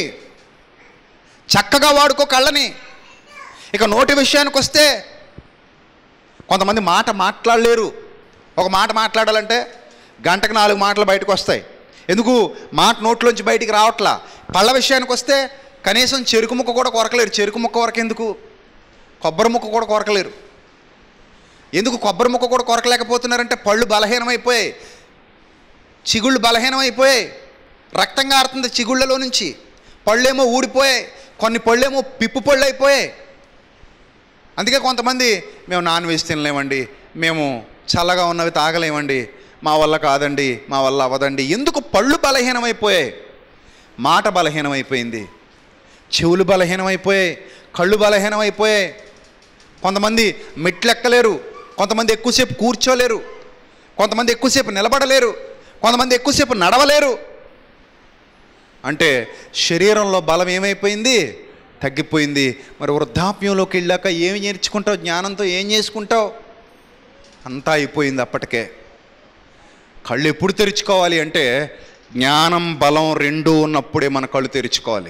చక్కగా వాడుకో కళ్ళని ఇక నోటి విషయానికి వస్తే కొంతమంది మాట మాట్లాడలేరు ఒక మాట మాట్లాడాలంటే గంటకు నాలుగు మాటలు బయటకు వస్తాయి ఎందుకు మాట నోట్లోంచి బయటికి రావట్లా పళ్ళ విషయానికి వస్తే కనీసం చెరుకు ముక్క కూడా కొరకలేరు చెరుకు ముక్క వరకు ఎందుకు కొబ్బరి ముక్క కూడా కొరకలేరు ఎందుకు కొబ్బరి ముక్క కూడా కొరకలేకపోతున్నారంటే పళ్ళు బలహీనమైపోయాయి చిగుళ్ళు బలహీనమైపోయాయి రక్తం కారుతుంది చిగుళ్ళలో నుంచి పళ్ళేమో ఊడిపోయాయి కొన్ని పళ్ళేమో పిప్పు పళ్ళు అయిపోయాయి అందుకే కొంతమంది మేము నాన్ వెజ్ తినలేమండి మేము చల్లగా ఉన్నవి తాగలేమండి మా వల్ల కాదండి మా వల్ల అవ్వదండి ఎందుకు పళ్ళు బలహీనమైపోయాయి మాట బలహీనమైపోయింది చెవులు బలహీనమైపోయాయి కళ్ళు బలహీనమైపోయాయి కొంతమంది మెట్లు ఎక్కలేరు కొంతమంది ఎక్కువసేపు కూర్చోలేరు కొంతమంది ఎక్కువసేపు నిలబడలేరు కొంతమంది ఎక్కువసేపు నడవలేరు అంటే శరీరంలో బలం ఏమైపోయింది తగ్గిపోయింది మరి వృద్ధాప్యంలోకి వెళ్ళాక ఏమి నేర్చుకుంటావు జ్ఞానంతో ఏం చేసుకుంటావు అంతా అయిపోయింది అప్పటికే కళ్ళు ఎప్పుడు తెరుచుకోవాలి అంటే జ్ఞానం బలం రెండూ ఉన్నప్పుడే మన కళ్ళు తెరుచుకోవాలి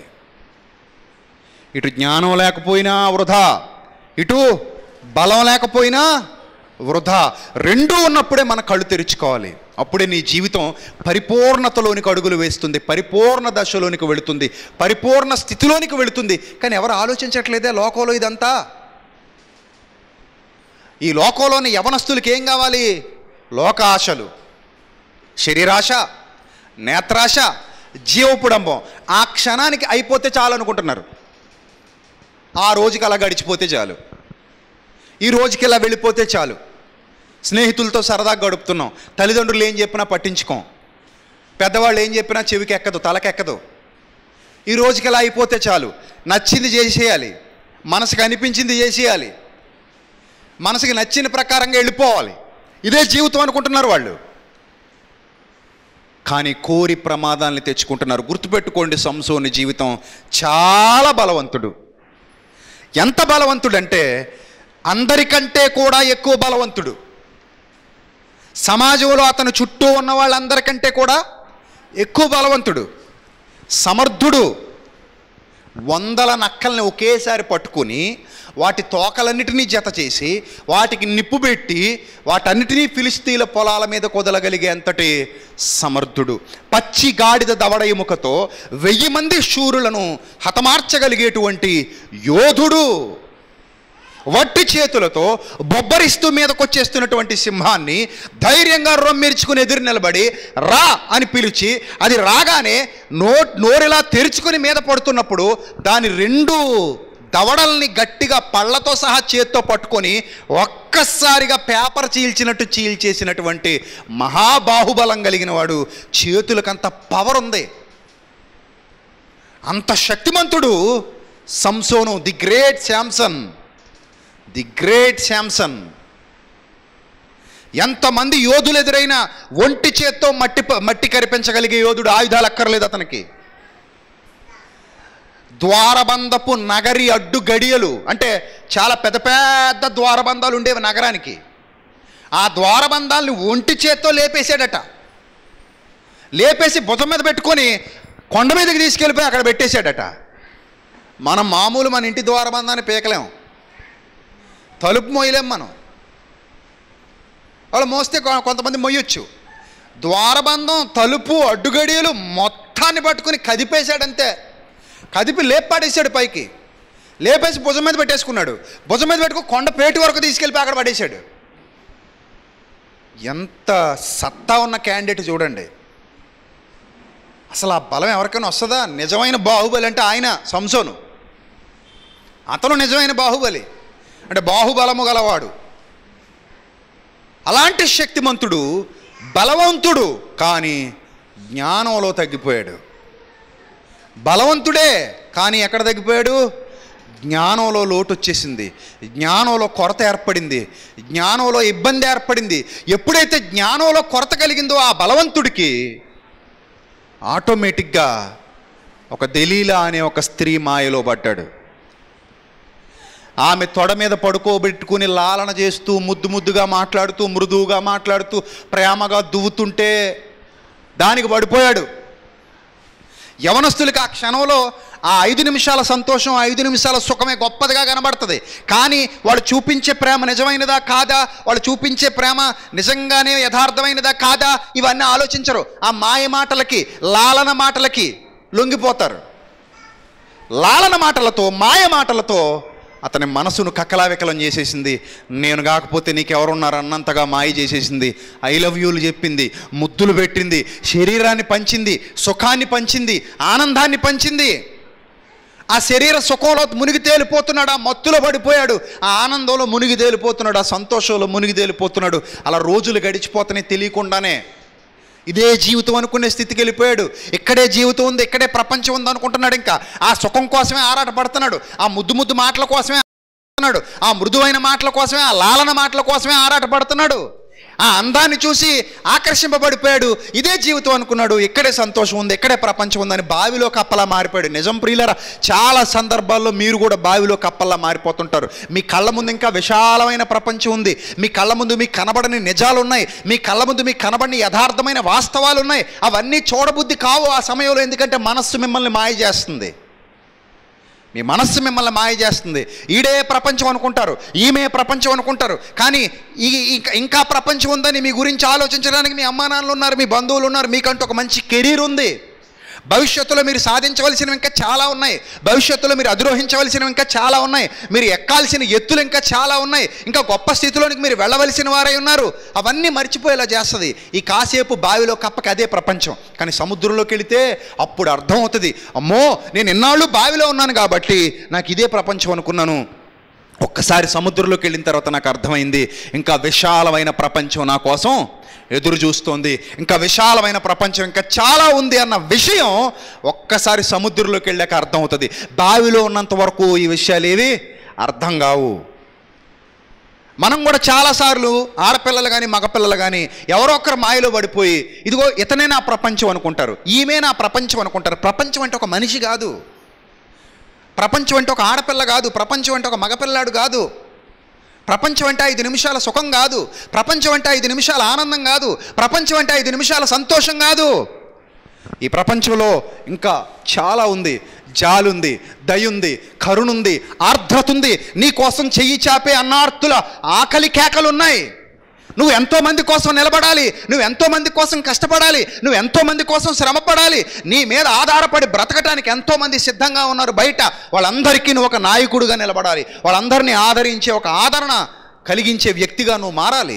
ఇటు జ్ఞానం లేకపోయినా వృధా ఇటు బలం లేకపోయినా వృధా రెండూ ఉన్నప్పుడే మన కళ్ళు తెరుచుకోవాలి అప్పుడే నీ జీవితం పరిపూర్ణతలోనికి అడుగులు వేస్తుంది పరిపూర్ణ దశలోనికి వెళుతుంది పరిపూర్ణ స్థితిలోనికి వెళుతుంది కానీ ఎవరు ఆలోచించట్లేదే లోకంలో ఇదంతా ఈ లోకంలోని యవనస్తులకి ఏం కావాలి లోక ఆశలు శరీరాశ నేత్రాశ జీవపుడంబం ఆ క్షణానికి అయిపోతే చాలు అనుకుంటున్నారు ఆ రోజుకి అలా గడిచిపోతే చాలు ఈ రోజుకి ఇలా వెళ్ళిపోతే చాలు స్నేహితులతో సరదాగా గడుపుతున్నాం తల్లిదండ్రులు ఏం చెప్పినా పట్టించుకోం పెద్దవాళ్ళు ఏం చెప్పినా చెవికి ఎక్కదు తలకెక్కదు ఈ రోజుకి ఇలా అయిపోతే చాలు నచ్చింది చేసేయాలి మనసుకు అనిపించింది చేసేయాలి మనసుకి నచ్చిన ప్రకారంగా వెళ్ళిపోవాలి ఇదే జీవితం అనుకుంటున్నారు వాళ్ళు కానీ కోరి ప్రమాదాన్ని తెచ్చుకుంటున్నారు గుర్తుపెట్టుకోండి సంసోని జీవితం చాలా బలవంతుడు ఎంత బలవంతుడంటే అందరికంటే కూడా ఎక్కువ బలవంతుడు సమాజంలో అతను చుట్టూ ఉన్న వాళ్ళందరికంటే కూడా ఎక్కువ బలవంతుడు సమర్థుడు వందల నక్కల్ని ఒకేసారి పట్టుకొని వాటి తోకలన్నిటినీ జత చేసి వాటికి నిప్పు పెట్టి వాటన్నిటినీ ఫిలిస్తీన్ల పొలాల మీద కుదలగలిగే అంతటి సమర్థుడు పచ్చి గాడిద దవడ ఎముకతో వెయ్యి మంది శూరులను హతమార్చగలిగేటువంటి యోధుడు వట్టి చేతులతో బొబ్బరిస్తూ మీదకొచ్చేస్తున్నటువంటి సింహాన్ని ధైర్యంగా రొమ్మిర్చుకుని ఎదురు నిలబడి రా అని పిలిచి అది రాగానే నో నోరిలా తెరుచుకుని మీద పడుతున్నప్పుడు దాని రెండు దవడల్ని గట్టిగా పళ్ళతో సహా చేత్తో పట్టుకొని ఒక్కసారిగా పేపర్ చీల్చినట్టు చీల్చేసినటువంటి మహాబాహుబలం కలిగిన వాడు చేతులకంత పవర్ ఉంది అంత శక్తిమంతుడు సంసోను the great Samson the great Samson ఎంతమంది యోధులు ఎదురైనా ఒంటి చేత్తో మట్టి ప- మట్టి కరిపించగలిగే యోధుడు ఆయుధాలు అక్కర్లేదు అతనికి ద్వారబంధపు నగరి అడ్డు గడియలు అంటే చాలా పెద్ద పెద్ద ద్వారబంధాలు ఉండేవి నగరానికి ఆ ద్వారబంధాలను ఒంటి చేత్తో లేపేశాడట లేపేసి భుజం మీద పెట్టుకొని కొండ మీదకి తీసుకెళ్ళిపోయి అక్కడ పెట్టేశాడట మనం మామూలు మన ఇంటి ద్వారబంధాన్ని పీకలేం తలుపు మోయలేం మనం వాళ్ళు మోస్తే కొ- కొంతమంది మొయ్యొచ్చు ద్వారబంధం తలుపు అడ్డుగడియలు మొత్తాన్ని పట్టుకుని కదిపేశాడంతే కదిపి లేపాడేశాడు పైకి లేపేసి భుజం మీద పెట్టేసుకున్నాడు భుజం మీద పెట్టుకుని కొండ పేటు వరకు తీసుకెళ్ళి అక్కడ పడేశాడు ఎంత సత్తా ఉన్న క్యాండిడేట్ చూడండి అసలు ఆ బలం ఎవరికైనా వస్తుందా నిజమైన బాహుబలి అంటే ఆయన సంసోను అతను నిజమైన బాహుబలి అంటే బాహుబలము గలవాడు అలాంటి శక్తిమంతుడు బలవంతుడు కానీ జ్ఞానంలో తగ్గిపోయాడు బలవంతుడే కానీ ఎక్కడ తగ్గిపోయాడు జ్ఞానంలో లోటు వచ్చేసింది జ్ఞానంలో కొరత ఏర్పడింది జ్ఞానంలో ఇబ్బంది ఏర్పడింది ఎప్పుడైతే జ్ఞానంలో కొరత కలిగిందో ఆ బలవంతుడికి ఆటోమేటిక్గా ఒక దలీలా అనే ఒక స్త్రీ మాయలో పడ్డాడు ఆమె తొడ మీద పడుకోబెట్టుకుని లాలన చేస్తూ ముద్దు ముద్దుగా మాట్లాడుతూ మృదువుగా మాట్లాడుతూ ప్రేమగా దువ్వుతుంటే దానికి పడిపోయాడు యవనస్తులకి ఆ క్షణంలో ఆ ఐదు నిమిషాల సంతోషం ఆ ఐదు నిమిషాల సుఖమే గొప్పదిగా కనబడుతుంది కానీ వాళ్ళు చూపించే ప్రేమ నిజమైనదా కాదా వాళ్ళు చూపించే ప్రేమ నిజంగానే యథార్థమైనదా కాదా ఇవన్నీ ఆలోచించరు ఆ మాయ మాటలకి లాలన మాటలకి లొంగిపోతారు లాలన మాటలతో మాయ మాటలతో అతని మనసును కక్కలావికలం చేసేసింది నేను కాకపోతే నీకెవరున్నారు అన్నంతగా మాయ చేసేసింది ఐ లవ్ యూలు చెప్పింది ముద్దులు పెట్టింది శరీరాన్ని పంచింది సుఖాన్ని పంచింది ఆనందాన్ని పంచింది ఆ శరీర సుఖంలో మునిగి తేలిపోతున్నాడు ఆ మత్తులో పడిపోయాడు ఆ ఆనందంలో మునిగి తేలిపోతున్నాడు ఆ సంతోషంలో మునిగి తేలిపోతున్నాడు అలా రోజులు గడిచిపోతున్నాయి తెలియకుండానే ఇదే జీవితం అనుకునే స్థితికి వెళ్ళిపోయాడు ఇక్కడే జీవితం ఉంది ఇక్కడే ప్రపంచం ఉంది అనుకుంటున్నాడు ఇంకా ఆ సుఖం కోసమే ఆరాటపడుతున్నాడు ఆ ముద్దు ముద్దు మాటల కోసమే ఆరాటపడుతున్నాడు ఆ మృదువైన మాటల కోసమే ఆ లాలన మాటల కోసమే ఆరాటపడుతున్నాడు ఆ అందాన్ని చూసి ఆకర్షింపబడిపోయాడు ఇదే జీవితం అనుకున్నాడు ఇక్కడే సంతోషం ఉంది ఇక్కడే ప్రపంచం ఉందని బావిలో కప్పలా మారిపోయాడు నిజం ప్రియులరా చాలా సందర్భాల్లో మీరు కూడా బావిలో కప్పల్లా మారిపోతుంటారు మీ కళ్ళ ముందు ఇంకా విశాలమైన ప్రపంచం ఉంది మీ కళ్ళ ముందు మీకు కనబడని నిజాలు ఉన్నాయి మీ కళ్ళ ముందు మీకు కనబడని యథార్థమైన వాస్తవాలు ఉన్నాయి అవన్నీ చూడబుద్ధి కావు ఆ సమయంలో ఎందుకంటే మనస్సు మిమ్మల్ని మాయ చేస్తుంది మీ మనస్సు మిమ్మల్ని మాయ చేస్తుంది ఈడే ప్రపంచం అనుకుంటారు ఈమె ప్రపంచం అనుకుంటారు కానీ ఈ ఇంకా ఇంకా ప్రపంచం ఉందని మీ గురించి ఆలోచించడానికి మీ అమ్మా నాన్నలు ఉన్నారు మీ బంధువులు ఉన్నారు మీకంటూ ఒక మంచి కెరీర్ ఉంది భవిష్యత్తులో మీరు సాధించవలసినవి ఇంకా చాలా ఉన్నాయి భవిష్యత్తులో మీరు అధిరోహించవలసినవి ఇంకా చాలా ఉన్నాయి మీరు ఎక్కాల్సిన ఎత్తులు ఇంకా చాలా ఉన్నాయి ఇంకా గొప్ప స్థితిలోనికి మీరు వెళ్ళవలసిన వారై ఉన్నారు అవన్నీ మర్చిపోయేలా చేస్తుంది ఈ కాసేపు బావిలో కప్పకి అదే ప్రపంచం కానీ సముద్రంలోకి వెళితే అప్పుడు అర్థం అవుతుంది అమ్మో నేను ఎన్నాళ్ళు బావిలో ఉన్నాను కాబట్టి నాకు ఇదే ప్రపంచం అనుకున్నాను ఒక్కసారి సముద్రంలోకి వెళ్ళిన తర్వాత నాకు అర్థమైంది ఇంకా విశాలమైన ప్రపంచం నా కోసం ఎదురు చూస్తోంది ఇంకా విశాలమైన ప్రపంచం ఇంకా చాలా ఉంది అన్న విషయం ఒక్కసారి సముద్రంలోకి వెళ్ళాక అర్థమవుతుంది బావిలో ఉన్నంత వరకు ఈ విషయాలు ఏవి అర్థం కావు మనం కూడా చాలాసార్లు ఆడపిల్లలు కానీ మగపిల్లలు కానీ ఎవరో ఒకరు మాయలో పడిపోయి ఇదిగో ఇతనే నా ప్రపంచం అనుకుంటారు ఈమె నా ప్రపంచం అనుకుంటారు ప్రపంచం అంటే ఒక మనిషి కాదు ప్రపంచం అంటే ఒక ఆడపిల్ల కాదు ప్రపంచం అంటే ఒక మగపిల్లాడు కాదు ప్రపంచం అంటే ఐదు నిమిషాల సుఖం కాదు ప్రపంచం అంటే ఐదు నిమిషాల ఆనందం కాదు ప్రపంచం అంటే ఐదు నిమిషాల సంతోషం కాదు ఈ ప్రపంచంలో ఇంకా చాలా ఉంది జాలుంది దయుంది కరుణుంది ఆర్ద్రత ఉంది నీ కోసం చెయ్యి చాపే అన్నార్తుల ఆకలి కేకలు ఉన్నాయి నువ్వు ఎంతో మంది కోసం నిలబడాలి నువ్వు ఎంతో మంది కోసం కష్టపడాలి నువ్వు ఎంతో మంది కోసం శ్రమపడాలి నీ మీద ఆధారపడి బ్రతకటానికి ఎంతో మంది సిద్ధంగా ఉన్నారు బయట వాళ్ళందరికీ నువ్వు ఒక నాయకుడిగా నిలబడాలి వాళ్ళందరినీ ఆదరించే ఒక ఆదరణ కలిగించే వ్యక్తిగా నువ్వు మారాలి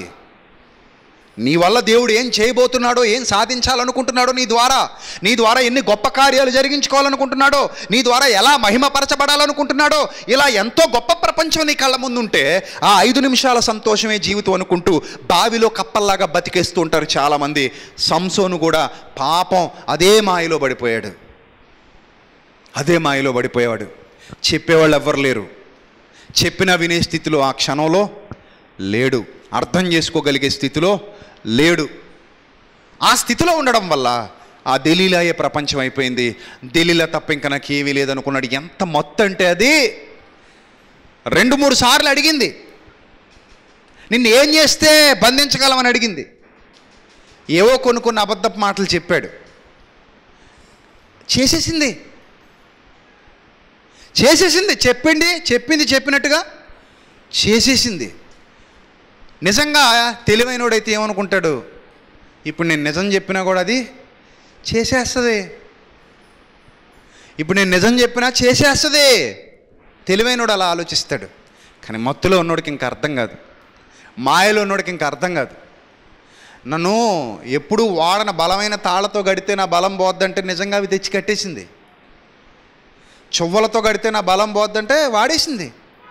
నీ వల్ల దేవుడు ఏం చేయబోతున్నాడో ఏం సాధించాలనుకుంటున్నాడో నీ ద్వారా నీ ద్వారా ఎన్ని గొప్ప కార్యాలు జరిగించుకోవాలనుకుంటున్నాడో నీ ద్వారా ఎలా మహిమపరచబడాలనుకుంటున్నాడో ఇలా ఎంతో గొప్ప ప్రపంచం నీ కళ్ళ ముందుంటే ఆ ఐదు నిమిషాల సంతోషమే జీవితం అనుకుంటూ బావిలో కప్పల్లాగా బతికేస్తూ ఉంటారు చాలామంది సంసోను కూడా పాపం అదే మాయలో పడిపోయాడు అదే మాయలో పడిపోయేవాడు చెప్పేవాళ్ళు ఎవ్వరు లేరు చెప్పినా వినే స్థితిలో ఆ క్షణంలో లేడు అర్థం చేసుకోగలిగే స్థితిలో లేడు ఆ స్థితిలో ఉండడం వల్ల ఆ దలీలాయే ప్రపంచం అయిపోయింది దలీలా తప్ప ఇంకా నాకు ఏమీ లేదనుకున్నాడు ఎంత మొత్తం అంటే అది రెండు మూడు సార్లు అడిగింది నిన్ను ఏం చేస్తే బంధించగలమని అడిగింది ఏవో కొన్ని కొన్ని అబద్ధపు మాటలు చెప్పాడు చేసేసింది చేసేసింది చెప్పింది చెప్పింది చెప్పినట్టుగా చేసేసింది నిజంగా తెలివైనోడైతే ఏమనుకుంటాడు ఇప్పుడు నేను నిజం చెప్పినా కూడా అది చేసేస్తుంది ఇప్పుడు నేను నిజం చెప్పినా చేసేస్తుంది తెలివైనోడు అలా ఆలోచిస్తాడు కానీ మత్తులో ఉన్నోడికి ఇంకా అర్థం కాదు మాయలో ఉన్నోడికి ఇంకా అర్థం కాదు నన్ను ఎప్పుడు వాడన బలమైన తాళతో గడితే నా బలం పోద్దంటే నిజంగా అవి తెచ్చి కట్టేసింది చువ్వలతో కడితే నా బలం పోద్దంటే వాడేసింది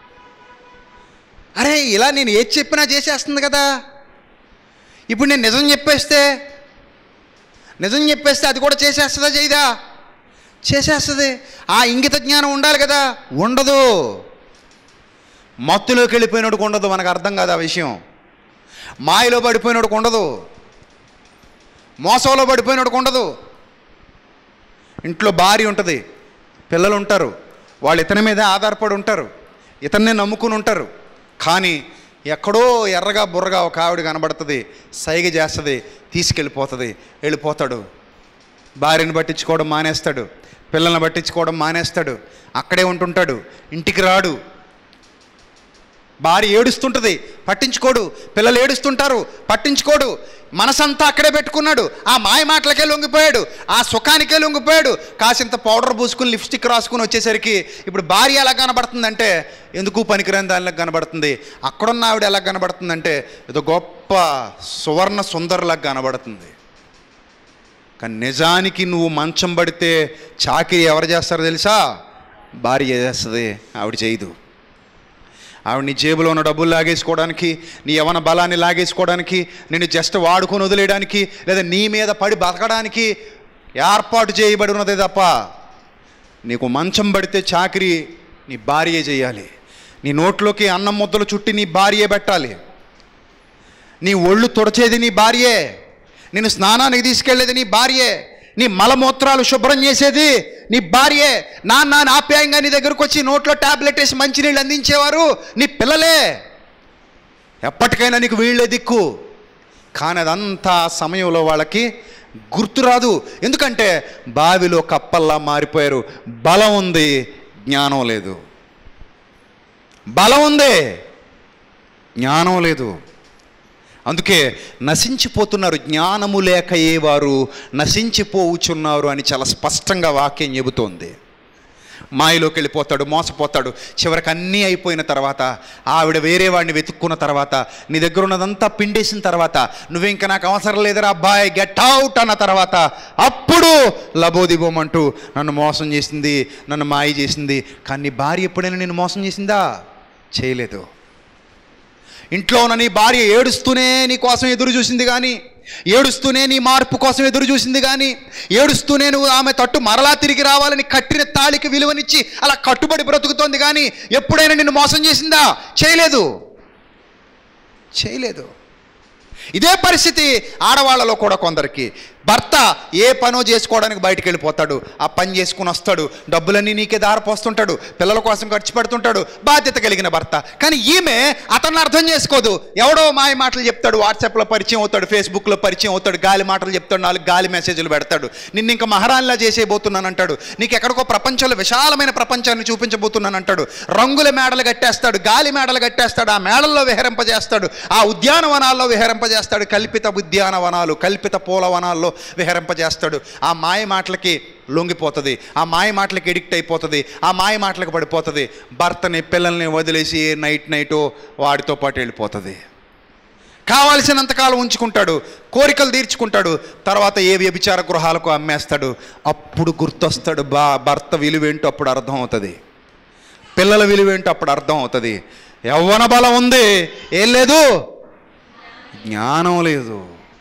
అరే ఇలా నేను ఏది చెప్పినా చేసేస్తుంది కదా ఇప్పుడు నేను నిజం చెప్పేస్తే నిజం చెప్పేస్తే అది కూడా చేసేస్తుందా చేయదా చేసేస్తుంది ఆ ఇంగిత జ్ఞానం ఉండాలి కదా ఉండదు మత్తులోకి వెళ్ళిపోయినోడికి ఉండదు మనకు అర్థం కాదు ఆ విషయం మాయలో పడిపోయినోడికి ఉండదు మోసంలో పడిపోయినోడికి ఉండదు ఇంట్లో భార్య ఉంటుంది పిల్లలు ఉంటారు వాళ్ళు ఇతని మీద ఆధారపడి ఉంటారు ఇతన్నే నమ్ముకుని ఉంటారు కానీ ఎక్కడో ఎర్రగా బుర్రగా ఒక ఆవిడ కనబడుతుంది సైగ చేస్తుంది తీసుకెళ్ళిపోతుంది వెళ్ళిపోతాడు భార్యను పట్టించుకోవడం మానేస్తాడు పిల్లల్ని పట్టించుకోవడం మానేస్తాడు అక్కడే ఉంటుంటాడు ఇంటికి రాడు భార్య ఏడుస్తుంటుంది పట్టించుకోడు పిల్లలు ఏడుస్తుంటారు పట్టించుకోడు మనసంతా అక్కడే పెట్టుకున్నాడు ఆ మాయ మాటలకే లొంగిపోయాడు ఆ సుఖానికే లొంగిపోయాడు కాసింత పౌడర్ పూసుకుని లిప్స్టిక్ రాసుకుని వచ్చేసరికి ఇప్పుడు భార్య ఎలా కనబడుతుందంటే ఎందుకు పనికిరాని దానిలా కనబడుతుంది అక్కడున్న ఆవిడ ఎలా కనబడుతుందంటే ఏదో గొప్ప సువర్ణ సుందరులాగా కనబడుతుంది కానీ నిజానికి నువ్వు మంచం పడితే చాకిరి ఎవరు చేస్తారో తెలుసా భార్య చేస్తుంది ఆవిడ చేయదు ఆవిడ నీ జేబులో ఉన్న డబ్బులు లాగేసుకోవడానికి నీ యవన బలాన్ని లాగేసుకోవడానికి నేను జస్ట్ వాడుకొని వదిలేయడానికి లేదా నీ మీద పడి బతకడానికి ఏర్పాటు చేయబడి ఉన్నదే తప్ప నీకు మంచం పడితే చాకిరి నీ భార్యే చేయాలి నీ నోట్లోకి అన్నం ముద్దలు చుట్టి నీ భార్యే పెట్టాలి నీ ఒళ్ళు తుడచేది నీ భార్యే నేను స్నానానికి తీసుకెళ్లేది నీ భార్యే నీ మలమూత్రాలు శుభ్రం చేసేది నీ భార్యే నాన్న అని ఆప్యాయంగా నీ దగ్గరకు వచ్చి నోట్లో టాబ్లెట్ వేసి మంచినీళ్ళు అందించేవారు నీ పిల్లలే ఎప్పటికైనా నీకు వీళ్ళే దిక్కు కానీ అదంతా ఆ సమయంలో వాళ్ళకి గుర్తురాదు ఎందుకంటే బావిలో కప్పల్లా మారిపోయారు బలం ఉంది జ్ఞానం లేదు బలం ఉంది జ్ఞానం లేదు అందుకే నశించిపోతున్నారు జ్ఞానము లేకయే వారు నశించిపోవుచున్నారు అని చాలా స్పష్టంగా వాక్యం చెబుతోంది మాయలోకి వెళ్ళిపోతాడు మోసపోతాడు చివరికి అన్నీ అయిపోయిన తర్వాత ఆవిడ వేరే వాడిని వెతుక్కున్న తర్వాత నీ దగ్గర ఉన్నదంతా పిండేసిన తర్వాత నువ్వు ఇంకా నాకు అవసరం లేదురా అబ్బాయి గెట్ అవుట్ అన్న తర్వాత అప్పుడు లబోదిబోమంటూ నన్ను మోసం చేసింది నన్ను మాయ చేసింది కానీ నీ భార్య ఎప్పుడైనా నేను మోసం చేసిందా చేయలేదు ఇంట్లో ఉన్న నీ భార్య ఏడుస్తూనే నీ కోసం ఎదురు చూసింది కానీ ఏడుస్తూనే నీ మార్పు కోసం ఎదురు చూసింది కానీ ఏడుస్తూనే నువ్వు ఆమె తట్టు మరలా తిరిగి రావాలని కట్టిన తాళికి విలువనిచ్చి అలా కట్టుబడి బ్రతుకుతోంది కానీ ఎప్పుడైనా నిన్ను మోసం చేసిందా చేయలేదు చేయలేదు ఇదే పరిస్థితి ఆడవాళ్ళలో కూడా కొందరికి భర్త ఏ పనో చేసుకోవడానికి బయటికి వెళ్ళిపోతాడు ఆ పని చేసుకుని వస్తాడు డబ్బులన్నీ నీకే దారపోస్తుంటాడు పిల్లల కోసం ఖర్చు పెడుతుంటాడు బాధ్యత కలిగిన భర్త కానీ ఈమె అతన్ని అర్థం చేసుకోదు ఎవడో మాయ మాటలు చెప్తాడు వాట్సాప్లో పరిచయం అవుతాడు ఫేస్బుక్లో పరిచయం అవుతాడు గాలి మాటలు చెప్తాడు నాలుగు గాలి మెసేజ్లు పెడతాడు నిన్ను ఇంకా మహారాణిలా చేసేయబోతున్నాను అంటాడు నీకు ఎక్కడికో ప్రపంచంలో విశాలమైన ప్రపంచాన్ని చూపించబోతున్నాను అంటాడు రంగుల మేడలు కట్టేస్తాడు గాలి మేడలు కట్టేస్తాడు ఆ మేడల్లో విహరింపజేస్తాడు ఆ ఉద్యానవనాల్లో విహరింపజేస్తాడు కల్పిత ఉద్యానవనాలు కల్పిత పూలవనాల్లో విహరింపజేస్తాడు ఆ మాయ మాటలకి లొంగిపోతుంది ఆ మాయ మాటలకి ఎడిక్ట్ అయిపోతుంది ఆ మాయ మాటలకు పడిపోతుంది భర్తని పిల్లల్ని వదిలేసి నైట్ నైట్ వాడితో పాటు వెళ్ళిపోతుంది కావాల్సినంతకాలం ఉంచుకుంటాడు కోరికలు తీర్చుకుంటాడు తర్వాత ఏ వ్యభిచార గృహాలకు అమ్మేస్తాడు అప్పుడు గుర్తొస్తాడు బా భర్త విలువేంటో అప్పుడు అర్థం అవుతుంది పిల్లల విలువేంటో అప్పుడు అర్థం అవుతుంది యవ్వన బలం ఉంది ఏం లేదు జ్ఞానం లేదు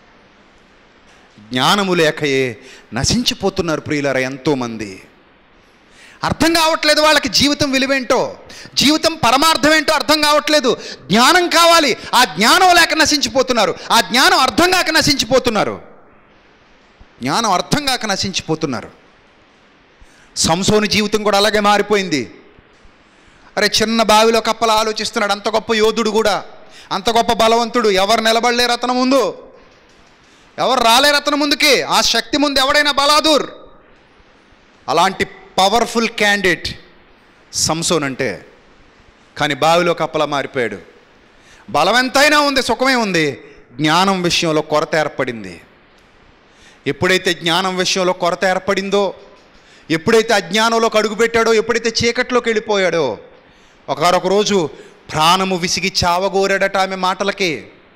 జ్ఞానము లేకయే నశించిపోతున్నారు ప్రియులారా ఎంతోమంది అర్థం కావట్లేదు వాళ్ళకి జీవితం విలువేంటో జీవితం పరమార్థం ఏంటో అర్థం కావట్లేదు జ్ఞానం కావాలి ఆ జ్ఞానం లేక నశించిపోతున్నారు ఆ జ్ఞానం అర్థం కాక నశించిపోతున్నారు జ్ఞానం అర్థం కాక నశించిపోతున్నారు సంసోని జీవితం కూడా అలాగే మారిపోయింది అరే చిన్న బావిలో కప్పల ఆలోచిస్తున్నాడు అంత గొప్ప యోధుడు కూడా అంత గొప్ప బలవంతుడు ఎవరు నిలబడలేరు అతను ముందు ఎవరు రాలేరు అతను ముందుకి ఆ శక్తి ముందు ఎవడైనా బలాదూర్ అలాంటి పవర్ఫుల్ క్యాండిడేట్ సంసోన్ అంటే కానీ బావిలో కప్పలా మారిపోయాడు బలం ఎంతైనా ఉంది సుఖమే ఉంది జ్ఞానం విషయంలో కొరత ఏర్పడింది ఎప్పుడైతే జ్ఞానం విషయంలో కొరత ఏర్పడిందో ఎప్పుడైతే అజ్ఞానంలోకి అడుగుపెట్టాడో ఎప్పుడైతే చీకట్లోకి వెళ్ళిపోయాడో ఒకనొక రోజు ప్రాణము విసిగి చావగోరాడట ఆమె మాటలకి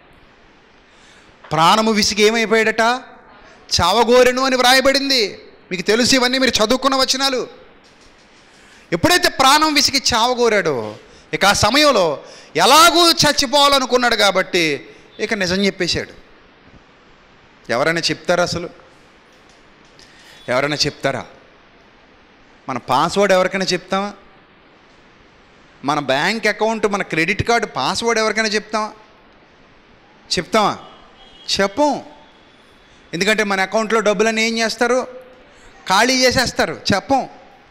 ప్రాణము విసిగి ఏమైపోయాడట చావగోరెను అని వ్రాయబడింది మీకు తెలుసు ఇవన్నీ మీరు చదువుకున్న వచనాలు ఎప్పుడైతే ప్రాణం విసిగి చావగోరాడో ఇక ఆ సమయంలో ఎలాగూ చచ్చిపోవాలనుకున్నాడు కాబట్టి ఇక నిజం చెప్పేశాడు ఎవరైనా చెప్తారా అసలు ఎవరైనా చెప్తారా మన పాస్వర్డ్ ఎవరికైనా చెప్తామా మన బ్యాంక్ అకౌంట్ మన క్రెడిట్ కార్డు పాస్వర్డ్ ఎవరికైనా చెప్తామా చెప్తామా చెప్పం ఎందుకంటే మన అకౌంట్లో డబ్బులన్నీ ఏం చేస్తారు ఖాళీ చేసేస్తారు చెప్పం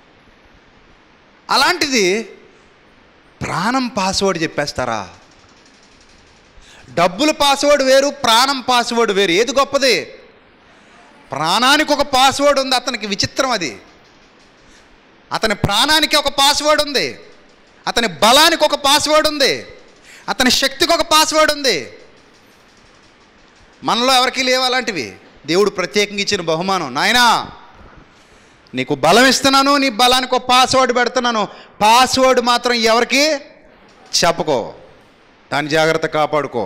అలాంటిది ప్రాణం పాస్వర్డ్ చెప్పేస్తారా డబ్బుల పాస్వర్డ్ వేరు ప్రాణం పాస్వర్డ్ వేరు ఏది గొప్పది ప్రాణానికి ఒక పాస్వర్డ్ ఉంది అతనికి విచిత్రం అది అతని ప్రాణానికి ఒక పాస్వర్డ్ ఉంది అతని బలానికి ఒక పాస్వర్డ్ ఉంది అతని శక్తికి ఒక పాస్వర్డ్ ఉంది మనలో ఎవరికి లేవు అలాంటివి దేవుడు ప్రత్యేకంగా ఇచ్చిన బహుమానం నాయనా నీకు బలం ఇస్తున్నాను నీ బలానికి ఒక పాస్వర్డ్ పెడుతున్నాను పాస్వర్డ్ మాత్రం ఎవరికి చెప్పకో దాని జాగ్రత్త కాపాడుకో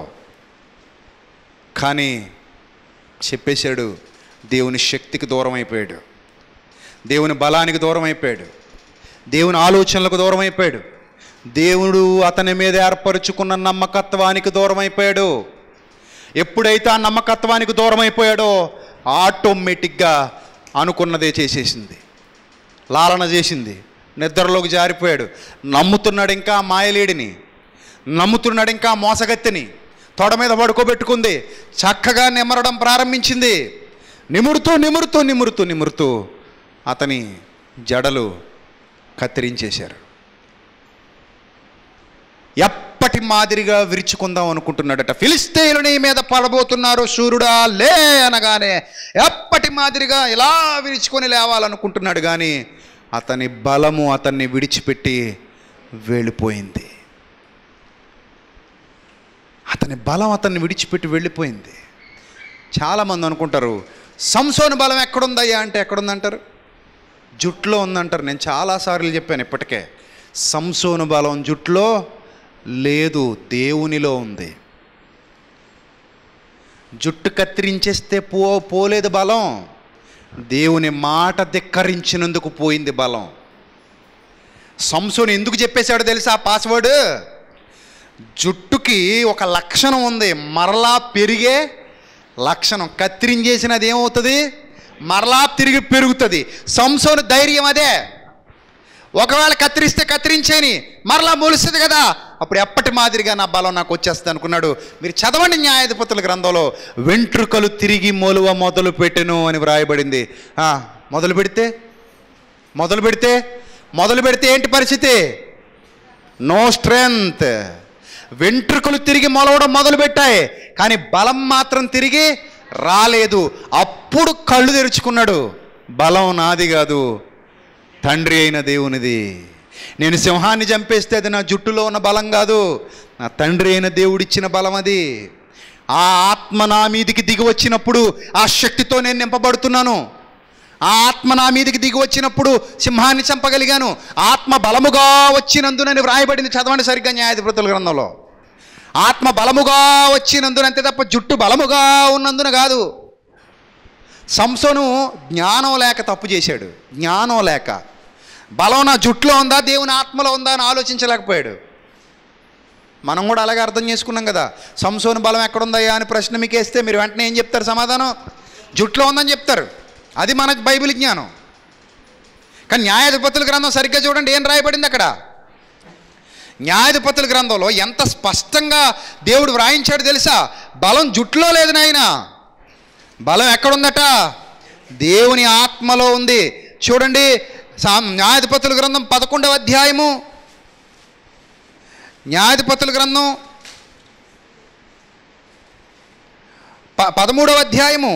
కానీ చెప్పేశాడు దేవుని శక్తికి దూరం అయిపోయాడు దేవుని బలానికి దూరం అయిపోయాడు దేవుని ఆలోచనలకు దూరం అయిపోయాడు దేవుడు అతని మీద ఏర్పరుచుకున్న నమ్మకత్వానికి దూరం అయిపోయాడు ఎప్పుడైతే ఆ నమ్మకత్వానికి దూరం అయిపోయాడో ఆటోమేటిక్గా అనుకున్నదే చేసేసింది లాలన చేసింది నిద్రలోకి జారిపోయాడు నమ్ముతున్నాడు ఇంకా ఆ మాయలేడిని నమ్ముతున్నాడు ఇంకా ఆ మోసగత్తెని తొడ మీద పడుకోబెట్టుకుంది చక్కగా నిమరడం ప్రారంభించింది నిమురుతూ నిమురుతూ నిమురుతూ నిమురుతూ అతని జడలు కత్తిరించేశారు ఎప్పటి మాదిరిగా విరుచుకుందాం అనుకుంటున్నాడట ఫిలిస్తీన్లు నీ మీద పడబోతున్నారు సూర్యుడా లే అనగానే ఎప్పటి మాదిరిగా ఇలా విరుచుకొని లేవాలనుకుంటున్నాడు కానీ అతని బలము అతన్ని విడిచిపెట్టి వెళ్ళిపోయింది అతని బలం అతన్ని విడిచిపెట్టి వెళ్ళిపోయింది చాలామంది అనుకుంటారు సంసోని బలం ఎక్కడుందయ్యా అంటే ఎక్కడుందంటారు జుట్లో ఉందంటారు నేను చాలాసార్లు చెప్పాను ఇప్పటికే సంసోను బలం జుట్లో లేదు దేవునిలో ఉంది జుట్టు కత్తిరించేస్తే పో పోలేదు బలం దేవుని మాట ధిక్కరించినందుకు పోయింది బలం సంసోను ఎందుకు చెప్పేశాడో తెలుసా పాస్వర్డ్ జుట్టుకి ఒక లక్షణం ఉంది మరలా పెరిగే లక్షణం కత్తిరించేసినది ఏమవుతుంది మరలా తిరిగి పెరుగుతుంది సంసోను ధైర్యం అదే ఒకవేళ కత్తిరిస్తే కత్తిరించేని మరలా మొలుస్తుంది కదా అప్పుడు ఎప్పటి మాదిరిగా నా బలం నాకు వచ్చేస్తుంది అనుకున్నాడు మీరు చదవండి న్యాయాధిపతుల గ్రంథంలో వెంట్రుకలు తిరిగి మొలువ మొదలు పెట్టెను అని వ్రాయబడింది ఆ, మొదలు పెడితే మొదలు పెడితే మొదలు పెడితే ఏంటి పరిస్థితి నో స్ట్రెంగ్త్ వెంట్రుకలు తిరిగి మొలవడం మొదలుపెట్టాయి కానీ బలం మాత్రం తిరిగి రాలేదు అప్పుడు కళ్ళు తెరుచుకున్నాడు బలం నాది కాదు తండ్రి అయిన దేవునిది నేను సింహాన్ని చంపేస్తే అది నా జుట్టులో ఉన్న బలం కాదు నా తండ్రి అయిన దేవుడిచ్చిన బలం అది ఆ ఆత్మ నా మీదికి దిగి వచ్చినప్పుడు ఆ శక్తితో నేను నింపబడుతున్నాను ఆ ఆత్మ నా మీదికి దిగి వచ్చినప్పుడు సింహాన్ని చంపగలిగాను ఆత్మ బలముగా వచ్చినందునని వ్రాయబడింది చదవండి సరిగ్గా న్యాయాధిపతుల గ్రంథంలో ఆత్మ బలముగా వచ్చినందున అంతే తప్ప జుట్టు బలముగా ఉన్నందున కాదు సంసోను జ్ఞానం లేక తప్పు చేశాడు జ్ఞానం లేక బలం నా జుట్టులో ఉందా దేవుని ఆత్మలో ఉందా అని ఆలోచించలేకపోయాడు మనం కూడా అలాగే అర్థం చేసుకున్నాం కదా సంసోను బలం ఎక్కడుందయ్యా అని ప్రశ్న మీకు వేస్తే మీరు వెంటనే ఏం చెప్తారు సమాధానం జుట్లో ఉందని చెప్తారు అది మన బైబిల్ జ్ఞానం కానీ న్యాయాధిపతుల గ్రంథం సరిగ్గా చూడండి ఏం రాయబడింది అక్కడ న్యాయాధిపతుల గ్రంథంలో ఎంత స్పష్టంగా దేవుడు వ్రాయించాడు తెలుసా బలం జుట్లో లేదు నాయన బలం ఎక్కడుందట దేవుని ఆత్మలో ఉంది చూడండి సా- న్యాయాధిపతుల గ్రంథం పదకొండవ అధ్యాయము న్యాయాధిపతుల గ్రంథం ప పదమూడవ అధ్యాయము